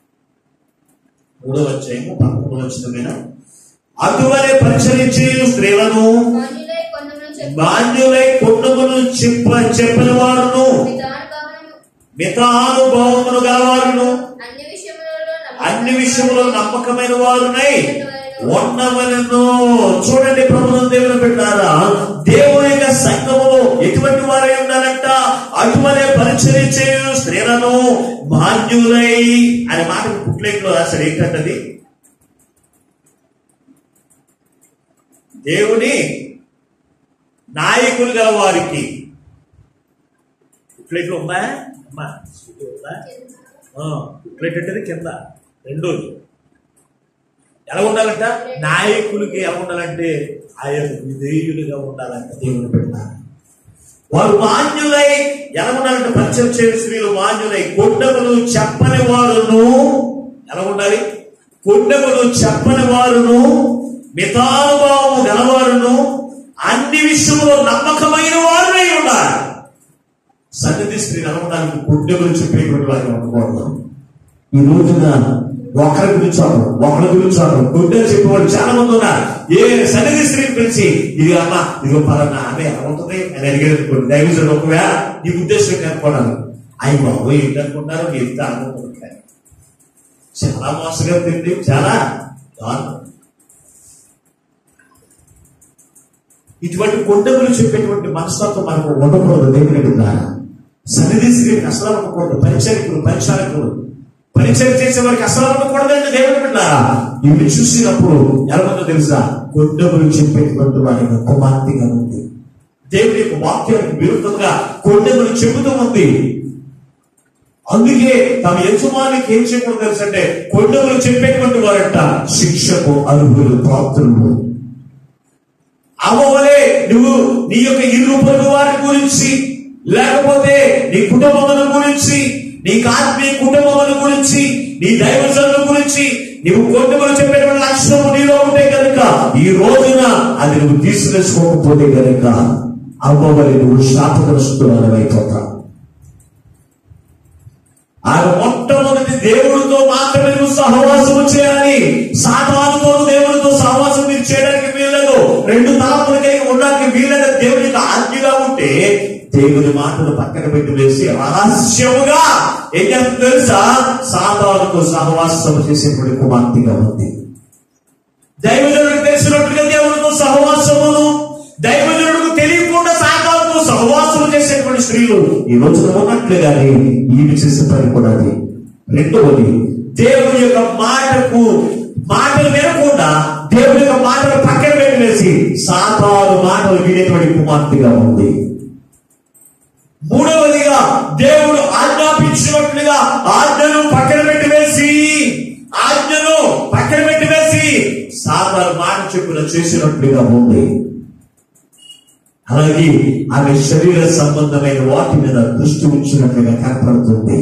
మూడవ అధ్యాయము పదకొండవ వచ్చిన అటువలే పరిచర్య చేయు స్త్రీలను మానులై కొండములు చెప్పు మాన్యులై కొండమును చెప్ప చెప్పిన వారును విధానభావనము మితానుభవమును గలవారును అన్ని విషయములలో నమ్మకం అన్ని విషయములో నమ్మకమైన వారునై ఉన్నవలను చూడండి ప్రభుత్వం దేవుని పెట్టారా దేవుని యొక్క సంఘములో ఎటువంటి వారై ఉండాలంట అటువలే పరిచర్య చేయు స్త్రీలను మాన్యులై అనే మాట పుట్లేట్లో రాశాడు ఏంటంటది దేవుని నాయకులు గల వారికి ప్లేట్లు ఉందా అమ్మా స్కూటీ ఉందా ప్లేట్ అంటే కింద రెండోది ఎలా ఉండాలంట నాయకులకి ఎలా ఉండాలంటే ఆయన విధేయులుగా ఉండాలంట దేవుని పెట్టాలి వారు మాన్యులై ఎలా ఉండాలంటే పరిచయం చేయని స్త్రీలు మాన్యులై కొండములు చెప్పని వారును ఎలా ఉండాలి కొండములు చెప్పని వారును మితానుభావము గలవారును అన్ని విషయంలో నమ్మకమైన వారునై ఉండాలి సన్నిధి స్త్రీని ఎలా ఉండాలి కొండములు చెప్పేటువంటి వారిని ఉండకూడదు ఈ రోజున ఒకరి గురించి ఒకరు, ఒకరి గురించి ఒకరు, గుడ్డలు చెప్పేవాళ్ళు చాలా మంది ఉన్నారు ఏ సన్నిధి స్త్రీని పిలిచి ఇది అమ్మ ఇదిగో పలానా ఆమె ఎలా ఉంటుంది అని అడిగేది అనుకోండి దైవజుడు ఒకవేళ ఈ ఉద్దేశం కనుక్కోవడం అయ్యి బాబు ఏంటి అనుకుంటారు మీరు ఎంత అనుకుంటారు చాలా మోసగా తిండి చాలా దారుణం ఇటువంటి కొండములు చెప్పేటువంటి మనస్తత్వం మనకు ఉండకూడదు దేవుని బిడ్డారా సన్నిధికి అసలు ఉండకూడదు పరిచరికులు పరిచారకులు పరిచయం చేసే వారికి అసలు ఉండకూడదండి దేవుని బిడ్డారా ఇవి చూసినప్పుడు ఎలా తెలుసా కొండములు చెప్పేటువంటి వారికి కుమార్తెగా ఉంది దేవుని యొక్క వాక్యానికి విరుద్ధంగా కొండములు చెబుతూ ఉంది అందుకే తమ యజమానికి ఏం చెప్పడం తెలుసంటే కొండములు చెప్పేటువంటి వారంట శిక్షకు అర్హులు పాత్రులు అమ్మవలే నువ్వు నీ యొక్క ఇల్లు పొరుగు వారి గురించి లేకపోతే నీ కుటుంబముల గురించి నీ ఆత్మీయ కుటుంబముల గురించి నీ దైవజనుల గురించి నువ్వు కొండములు చెప్పేటువంటి లక్షణము నీలో ఉంటే కనుక ఈ రోజున అది నువ్వు తీసుకెసుకోకపోతే కనుక అమ్మవలి నువ్వు శాపగ్రస్తులమైపోతావు ఆయన మొట్టమొదటి దేవుడితో మాత్రమే నువ్వు సహవాసం చేయాలి సాతానుతో దేవుడితో సహవాసం మీరు చేయడానికి వీల్లేదు రెండు తలములకై ఉండడానికి వీల్లేదు దేవునికి ఆజ్ఞగా ఉంటే దేవుని మాటలు పక్కన పెట్టి వేసి రహస్యముగా ఏం చేస్తుంది తెలుసా సాతానుతో సహవాసం చేసేటువంటి కుమార్తెగా ఉంది దైవజనుడికి తెలిసినట్టుగా దేవుడితో సహవాసమును దైవజనుడికి తెలియకుండా సాతానుతో సహవాసం చేసేటువంటి స్త్రీలు ఈ రోజున ఉన్నట్లుగానే ఈమె చేసే పని కూడా అది రెండవది దేవుని యొక్క మాటకు మాటలు వినకుండా దేవుని యొక్క మాటలు పక్కన పెట్టి వేసి సాతాను మాటలు వినేటువంటి కుమార్తెగా ఉంది మూడవదిగా దేవుడు ఆజ్ఞాపించినట్లుగా ఆజ్ఞను పక్కన పెట్టి వేసి ఆజ్ఞను పక్కన పెట్టి వేసి సాతాను మాట చెప్పున చేసినట్లుగా ఉంది అలాగే ఆమె శరీర సంబంధమైన వాటి మీద దృష్టి ఉంచినట్లుగా కనపడుతుంది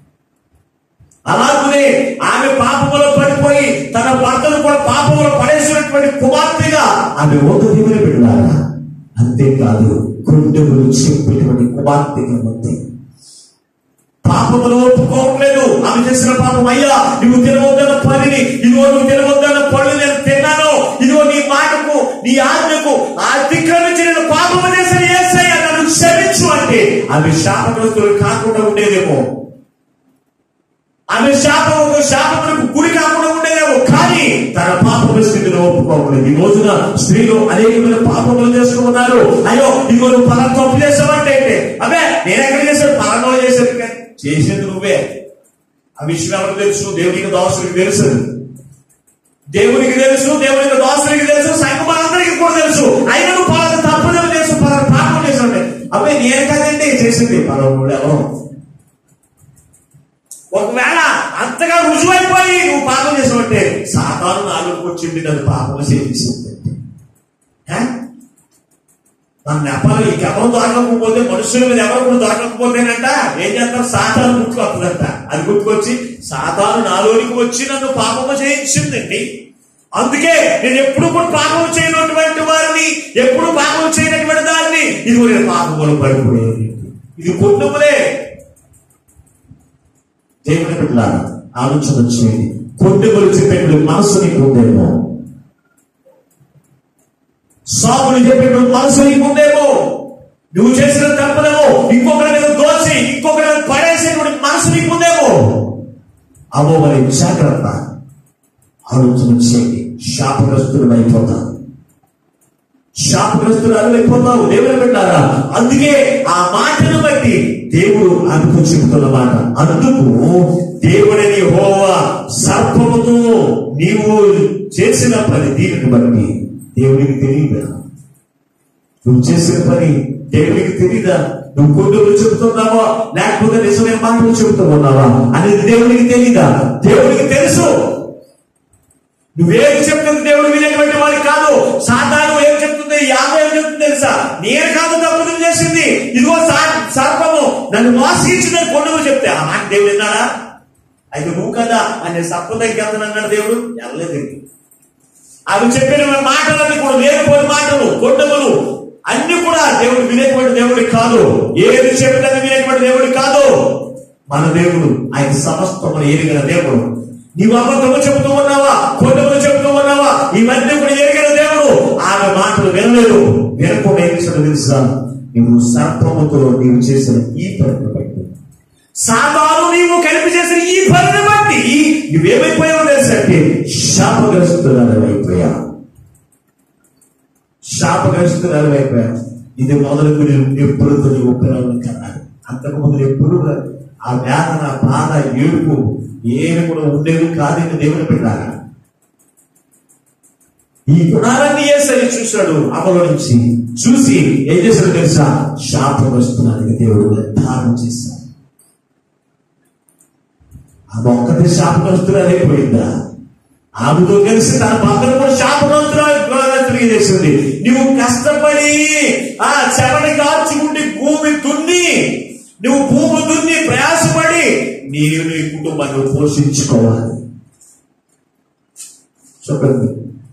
అలాగనే ఆమె పాపములో పడిపోయి తన భర్తను కూడా పాపములో పడేసినటువంటి కుమార్తెగా ఆమె ఒక దిగులు పెట్టారా అంతేకాదు గుండెలు చెప్పేటువంటి కుమార్తెగా ఉంది పాపములు ఒప్పుకోవట్లేదు ఆమె చేసిన పాపం అయ్యా నువ్వు తినవద్దన్న పనిని ఇదిగో నువ్వు తినవద్దన్న పనులు నేను తిన్నాను ఇదిగో నీ మాటకు నీ ఆజ్ఞకు అతిక్రమించి నేను పాపము చేసిన ఏసయ్య నన్ను క్షమించు అంటే ఆమె శాపగ్రస్తులు కాకుండా ఉండేదేమో ఆమె శాపము శాపములకు గురి కాకుండా ఉండేదేమో కానీ తన పాపల స్థితిని ఒప్పుకోవట్లేదు ఈ రోజున స్త్రీలు అనేకమైన పాపములు చేస్తూ ఉన్నారు అయ్యో ఇదిగో నువ్వు పలానా తప్పు చేసావంటే ఏంటి? అబ్బే నేను ఎక్కడ చేశాను పలానా చేశాను కానీ చేసేది నువ్వే ఆ విషయం ఎవరికి తెలుసు దేవునికి దోషుడికి తెలుసు దేవునికి తెలుసు దేవునికి దోషుడికి తెలుసు సంఘమాలందరికీ కూడా తెలుసు అయినా నువ్వు పలానా తప్పుదలు చేసు పలానా పాపం చేసావు అబ్బాయి నేను కదండి చేసింది పలానా ఎవరు ఒకవేళ అంతగా రుజువైపోయి నువ్వు పాపం చేసావంటే సాతాను నాలుగు వచ్చింది నన్ను పాపం చేసింది మన నెపాలు ఇంకెవరు దొరకకపోతే మనుషుల మీద ఎవరు కూడా దొరకకపోతేనంట ఏం చేస్తారు సాతాను గుర్తుకొస్తుందంట అది గుర్తుకొచ్చి సాతాను నాలోనికి వచ్చి నన్ను పాపము చేయించిందండి అందుకే నేను ఎప్పుడు కూడా పాపం చేయనటువంటి వారిని ఎప్పుడు పాపం చేయనటువంటి దాన్ని ఇది నేను పాపములు పడిపోయేది ఇది కుటుంబలే దేవుని బిడ్డలారా ఆలోచన చేయండి కొండెములు చెప్పేటువంటి మనసు నీకు ఉందేమో సాగులు చెప్పేటువంటి మనసు నీకు ఉందేమో నువ్వు చేసిన తప్పులేమో ఇంకొకరి మీద దోచి ఇంకొకరి మీద పడేసేటువంటి మనసు నీకు ఉందేమో అమ్మో మరి జాగ్రత్త ఆలోచన చేయండి శాపగ్రస్తులు అయిపోతారు శాపగ్రస్తులు అయిపోతావు దేవుని పెట్టారా అందుకే ఆ మాటను బట్టి దేవుడు అందుకు చెబుతున్న మాట అందుకు దేవుడని హోవా సర్పముతో నీవు చేసిన పని దీనిని బట్టి దేవునికి తెలియదా నువ్వు చేసిన పని దేవునికి తెలియదా నువ్వు కొండలు చెబుతున్నావా లేకపోతే నిజమైన మాటలు చెబుతూ ఉన్నావా అనేది దేవునికి తెలియదా దేవునికి తెలుసు నువ్వేం చెప్తుంది దేవుడు వినేటువంటి వాడి కాదు సాతాను ఏం చెప్తుంది యాభై ఏం చెప్తుంది తెలుసా నేను కాదు తప్పుదం చేసింది ఇదిగో సా- సర్పము నన్ను మోసగించిందని కొండలు చెప్తే ఆ మాట దేవుడు విన్నాడా అయితే నువ్వు కదా అని సర్పం దగ్గరికి వెళ్తానన్నాడు దేవుడు వెళ్ళలేదు అవి చెప్పిన మాటలన్నీ కూడా లేనిపోయిన మాటలు కొండములు అన్ని కూడా దేవుడు వినేటువంటి దేవుడి కాదు ఏది చెప్పినా వినేటువంటి దేవుడి కాదు మన దేవుడు ఆయన సమస్తమును ఎరిగిన దేవుడు నీవు అబద్ధము చెబుతూ ఉన్నావా కొండములు చెబుతూ ఉన్నావా ఇవన్నీ కూడా ఎరిగిన దేవుడు ఆమె మాటలు వినలేదు వినకుండా ఏం చేశాడో తెలుసా నువ్వు సర్పముతో నీవు చేసిన ఈ పనిని బట్టి సాతాను నీవు కలిపి చేసిన ఈ పనిని బట్టి నువ్వేమైపోయావో తెలుసంటే శాపగ్రస్తులైపోయా శాపగ్రస్తురాలు అయిపోయారు ఇది మొదలుకు నేను ఎప్పుడు నీవు పిల్లలను కన్నాను అంతకు ముందు ఎప్పుడు ఆ వేదన బాధ ఏడుపు ఏమి కూడా ఉండేవి కాదని దేవుని పెట్టారా ఈ గుణాలన్నీ ఏసరి చూశాడు అమలో నుంచి చూసి ఏం చేశాడు తెలుసా శాపగ్రస్తురానికి దేవుడు నిర్ధారణ చేశాడు ఆమె ఒక్కటి శాపగ్రస్తురాలైపోయిందా ఆమెతో కలిసి తన భర్తను కూడా శాపగ్రస్తురాలు చేసింది నువ్వు కష్టపడి ఆ చెమని కాల్చుకుంటే భూమి దున్ని నువ్వు భూమి దున్ని ప్రయాసపడి నీవు నీ కుటుంబాన్ని పోషించుకోవాలి చెప్పండి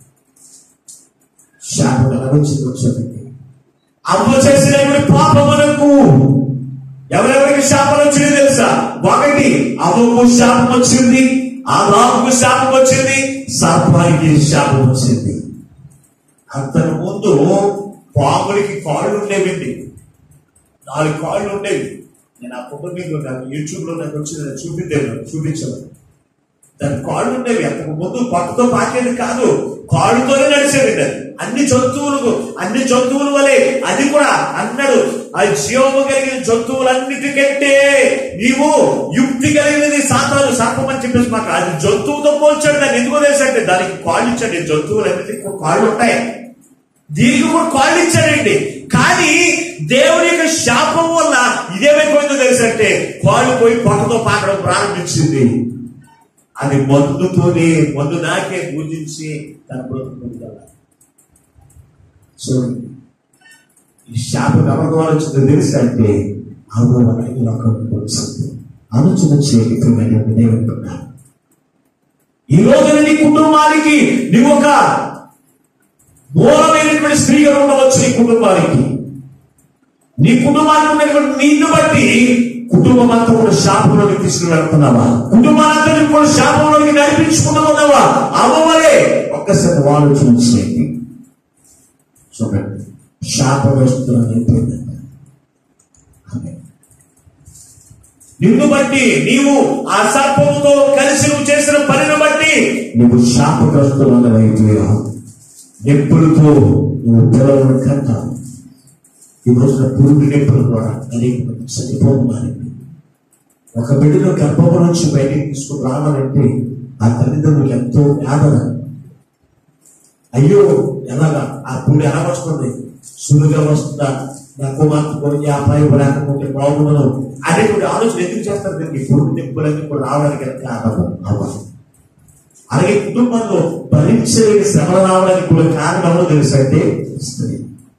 శాపం ఎలా వచ్చిందో చెప్పండి అమ్మ చేసినటువంటి పాపములకు ఎవరెవరికి శాపం వచ్చింది తెలుసా ఒకటి అవ్వకు శాపం వచ్చింది ఆ రాముకు శాపం వచ్చింది సర్పానికి శాపం వచ్చింది అంతకు ముందు పాములకి కాళ్ళు ఉండేవండి నాలుగు కాళ్ళు ఉండేవి నేను ఆ ఫోటో మీకు నాకు యూట్యూబ్ లో నాకు వచ్చింది చూపించాను చూపించాను దాని కాళ్ళు ఉండేవి అంతకు ముందు పట్టుతో పాకేది కాదు కాళ్ళుతోనే నడిచేది అది అన్ని జంతువులు అన్ని జంతువుల వలె అది కూడా అన్నాడు ఆ జీవము కలిగిన జంతువులన్నిటికంటే నీవు యుక్తి కలిగినది సాతాను సర్పం అని చెప్పేసి మాకు అది జంతువుతో పోల్చాడు దాన్ని ఎందుకో తెలుసంటే దానికి కాళ్ళు ఇచ్చాడు జంతువులన్నిటికీ కూడా కాళ్ళు ఉంటాయి దీనికి కూడా కాళ్ళు ఇచ్చాడండి కానీ దేవుని యొక్క శాపం వల్ల ఇదేమైపోయిందో తెలుసంటే కాళ్ళు పోయి పొట్టతో పాకడం ప్రారంభించింది అది మందుతోనే మందు నాకే పూజించి తన బ్రతుకుంటాడు చూడండి ఈ శాపం ఎవరి ద్వారా వచ్చిందో తెలుసు అంటే ఆవిడ వచ్చింది ఆలోచన చేయకపోయిన దేవుడున్నాడు ఈ రోజున నీ కుటుంబానికి నువ్వు ఒక మూలమైనటువంటి స్త్రీగా ఉండవచ్చు నీ కుటుంబానికి నీ కుటుంబానికి ఉన్నటువంటి నిన్ను బట్టి కుటుంబం అంతా కూడా శాపంలోకి తీసుకుని వెళ్తున్నావా కుటుంబాలంతా కూడా శాపంలోకి నడిపించుకుంటూ ఉన్నావా అవ్వలే ఒక్కసారి ఆలోచన చేయండి చూడండి శాపగ్రస్తులను అయిపోయిందంట ఆమె. నిన్ను బట్టి నీవు ఆ సర్పముతో కలిసి నువ్వు చేసిన పనిని బట్టి నువ్వు శాపగ్రస్తులను అయిపోయావు ఎప్పుడుతో నువ్వు పిల్లలను కంటావు ఈ రోజున పురుగు నొప్పుల ద్వారా అనేక మంది చనిపోతున్నారు ఒక బిడ్డను గర్భం నుంచి బయటికి తీసుకుని రావాలంటే ఆ తల్లిదండ్రులు ఎంతో వేదన అయ్యో ఎలాగా ఆ పురుగు ఎలా వస్తుంది సులుగా వస్తుందా నా కుమార్తె కొని అపాయం లేకపోతే బాగుండను అనేటువంటి ఆలోచన ఎందుకు చేస్తారు దీనికి పురుగు నొప్పులన్నీ కూడా రావడానికి ఎంత కారణము అవ్వాలి అలాగే కుటుంబంలో భరించలేని శ్రమ రావడానికి కూడా కారణం ఎవరో తెలుసు అంటే స్త్రీ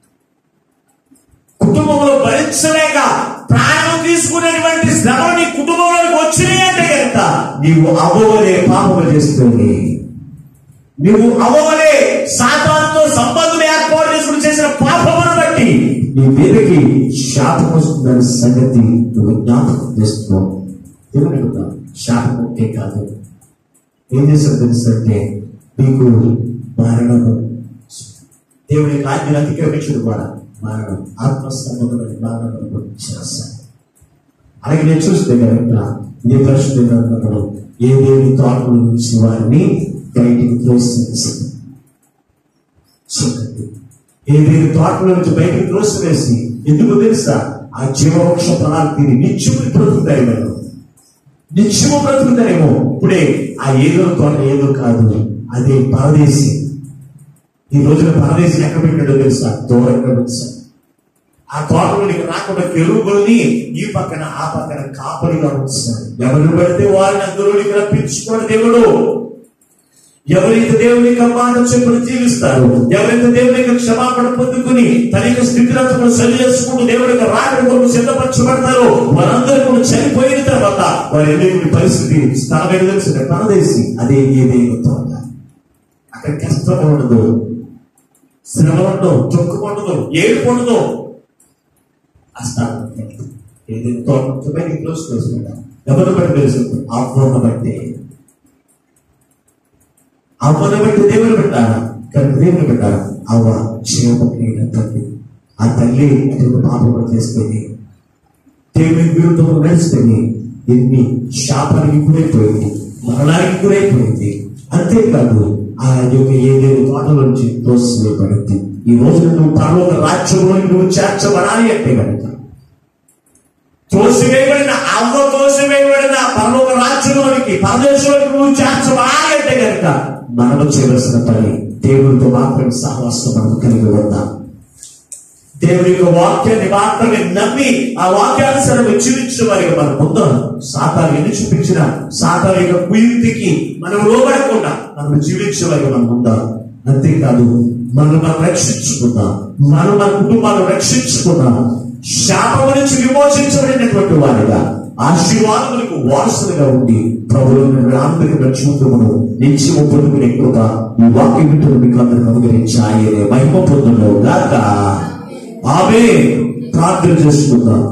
కుటుంబంలో భరించలేక ప్రాణం తీసుకునేటువంటి శ్రమ నీ కుటుంబంలోకి వచ్చినాయి అంటే కనుక నీవు అవ్వలే పాపము చేస్తుంది నువ్వు అవ్వలే సాతానుతో సంబంధం ఏర్పాటు చేసుకుని చేసిన పాపమును బట్టి నీ మీదకి శాపం వస్తుందనే సంగతి నువ్వు జ్ఞాపకం చేస్తున్నావు దేవుడు శాపం ఒకే కాదు ఏం చేశారు తెలుసంటే మీకు మరణము దేవుని ఆజ్ఞలు అతిక్రమించడం ద్వారా మరణం ఆత్మ సంబంధమైన మరణం చేస్తాను అలాగే నేను చూస్తే కనుక ఇదే పరిశుద్ధ గ్రంథంలో ఏ దేవుని తోటల నుంచి వారిని బయటికి త్రోసివేసింది చూడండి ఏ దేవుని తోటల నుంచి బయటికి త్రోసివేసి ఎందుకు తెలుసా ఆ జీవవృక్ష ఫలాలు తిని నిత్యము బ్రతుకుతాయి మేము నిత్యము బ్రతుకుతారేమో ఇప్పుడే ఆ ఏదో తోట ఏదో కాదు అదే పరదేశి ఈ రోజున పరదేశి ఎక్కడ పెట్టాడో తెలుసా దూరంగా తెలుసా ఆ తోటలోనికి రాకుండా కెరుగుల్ని ఈ పక్కన ఆ పక్కన కాపరిగా ఉంచుతాడు ఎవరిని పడితే వారిని అందులోనికి రప్పించుకోడు దేవుడు ఎవరైతే దేవుని యొక్క మాట చెప్పులు జీవిస్తారు ఎవరైతే దేవుని యొక్క క్షమాపణ పొందుకుని తన యొక్క స్థితిరతను సరి చేసుకుంటూ దేవుని యొక్క రాకడ కొరకు సిద్ధపరచబడతారో వారందరూ కూడా చనిపోయిన తర్వాత వారి ఎదుటి పరిస్థితి స్థానం తెలిసిన పరదేశి అదే ఏదేదో తోట అక్కడ కష్టం ఉండదు శ్రమ ఉండదు చొక్కు ఉండదు ఏడుపు ఉండదు ఆ స్థానం ఏదైతే తోట బయటికి క్లోజ్ చేసుకుంటాం ఎవరిని బట్టి తెలుసు ఆత్మను బట్టి అవ్వను బట్టి దేవుని పెట్టారా కనుక దేవుని పెట్టారా అవ్వ జీవమైన తల్లి ఆ తల్లి అటువంటి పాపం చేస్తుంది దేవుని విరుద్ధంగా నడిస్తుంది ఎన్ని శాపానికి గురైపోయింది మరణానికి గురైపోయింది అంతేకాదు ఆ యొక్క ఏదేదో తోటల నుంచి తోసివేయబడింది ఈ రోజు నువ్వు పరలోక రాజ్యంలోకి నువ్వు చేర్చబడాలి అంటే కనుక తోసివేయబడిన అవ్వ తోసివేయబడిన పరలోక రాజ్యంలోనికి పరదేశంలోకి నువ్వు చేర్చబడాలి అంటే కనుక మనము చేయవలసిన పని దేవుడితో మాత్రమే సహవాసం మనం కలిగి ఉందాం దేవుడి యొక్క వాక్యాన్ని మాత్రమే నమ్మి ఆ వాక్యానుసరం జీవించిన వారికి మనం పొందాం సాతాను ఎన్ని చూపించిన సాతాను యొక్క కుయుక్తికి మనం లోబడకుండా మనం జీవించే వారికి మనం ఉందాం అంతేకాదు మనం మనం రక్షించుకుందాం మనం మన కుటుంబాలను రక్షించుకుందాం శాపం నుంచి విమోచించబడినటువంటి వారిగా ఆశీర్వాదములకు వారసులుగా ఉండి ప్రభుత్వ ఆంతరిక జీవితమును నిత్యము పొందుకునే కృప ఈ వాక్య వింటున్న మీకు అందరికి అనుగ్రహించి ఆయనే మహిమ పొందులో గాక ఆమె ప్రార్థన చేసుకుందాం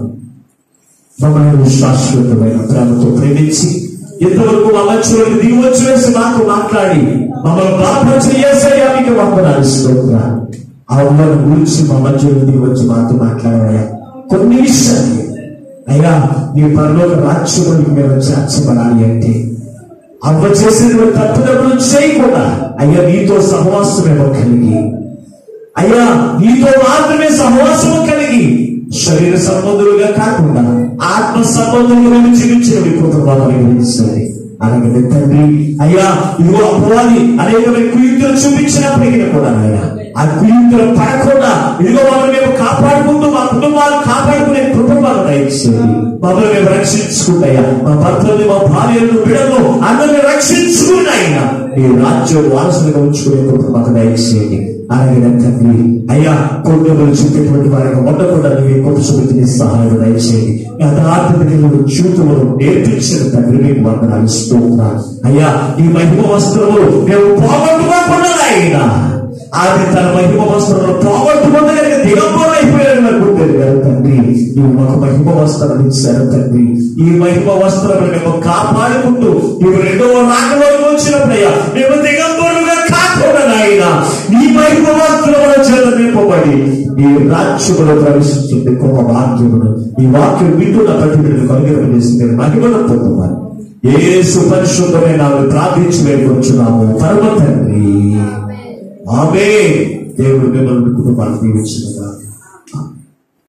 మమ్మల్ని శాశ్వతమైన ప్రేమతో ప్రేమించి ఇంతవరకు మా మధ్యలోకి దిగి వచ్చి వేసి మాకు మాట్లాడి మమ్మల్ని బాధపరిచి ఏసయ్యా మీకు వందనాలు స్తోత్ర అవ్వను గురించి మా మధ్యలో దిగి వచ్చి మాతో మాట్లాడాయా కొన్ని విషయాలు అయ్యా నీ పరలోక రాజ్యంలోకి మేము చేర్చబడాలి అంటే అవ్వ చేసినటువంటి తప్పుదప్పులు చేయకుండా అయ్యా నీతో సహవాసమేమో కలిగి అయ్యా నీతో మాత్రమే సహవాసము కలిగి శరీర సంబంధులుగా కాకుండా ఆత్మ సంబంధులుగా మేము జీవించిన మీ కృపను అనుగ్రహిస్తుంది అలాగే తండ్రి అయ్యా ఇదిగో అపవాది అనేకమైన కుయుక్తులు చూపించినప్పటికీ కూడా ఆయన ఆ కుయుక్తులు పడకుండా ఇదిగో మమ్మల్ని మేము కాపాడుకుంటూ మా కుటుంబాలు కాపాడుకునే కృపను దయచేయండి మమ్మల్ని మేము రక్షించుకుంటాయా మా భర్తల్ని మా భార్యలను బిడలను అందరిని రక్షించుకున్నాయినా ఈ రాజ్యం వారసులుగా ఉంచుకునే కృప మాకు దయచేయండి అలాగే నా తండ్రి అయ్యా కొండలు చూపేటువంటి వారికి ఉండకుండా నీవే కొత్త చూపించిన సహాయం దయచేయండి యథార్థ జీవితంలో నేర్పించిన తండ్రి మీకు వందనాలు స్తోత్ర అయ్యా ఈ మహిమ వస్త్రములు మేము పోగొట్టుకోకుండా అయినా ఆది తన మహిమ వస్త్రంలో పోగొట్టుకుంటే కనుక దిగంబరం అయిపోయాడు అనుకుంటారు కదా తండ్రి నువ్వు మాకు మహిమ వస్త్రాలు ఇచ్చారు తండ్రి ఈ మహిమ వస్త్రాలు మేము కాపాడుకుంటూ నువ్వు రెండవ రాకలోకి వచ్చినప్పుడయ్యా మేము దిగంబరులుగా కాకుండా నాయన ఈ మహిమ వస్త్రముల చేత నింపబడి ఈ రాజ్యములో ప్రవేశించింది గొప్ప వాక్యమును ఈ వాక్యం వింటున్న ప్రతి బిడ్డకు అనుగ్రహించి మీరు మహిమను పొందుతారు ఏ సుపరిశుద్ధమైన ప్రార్థించి వేడుకొచ్చున్నాము పరమ తండ్రి ఆమె దేవుడు మిమ్మల్ని కుటుంబాన్ని దీవించిన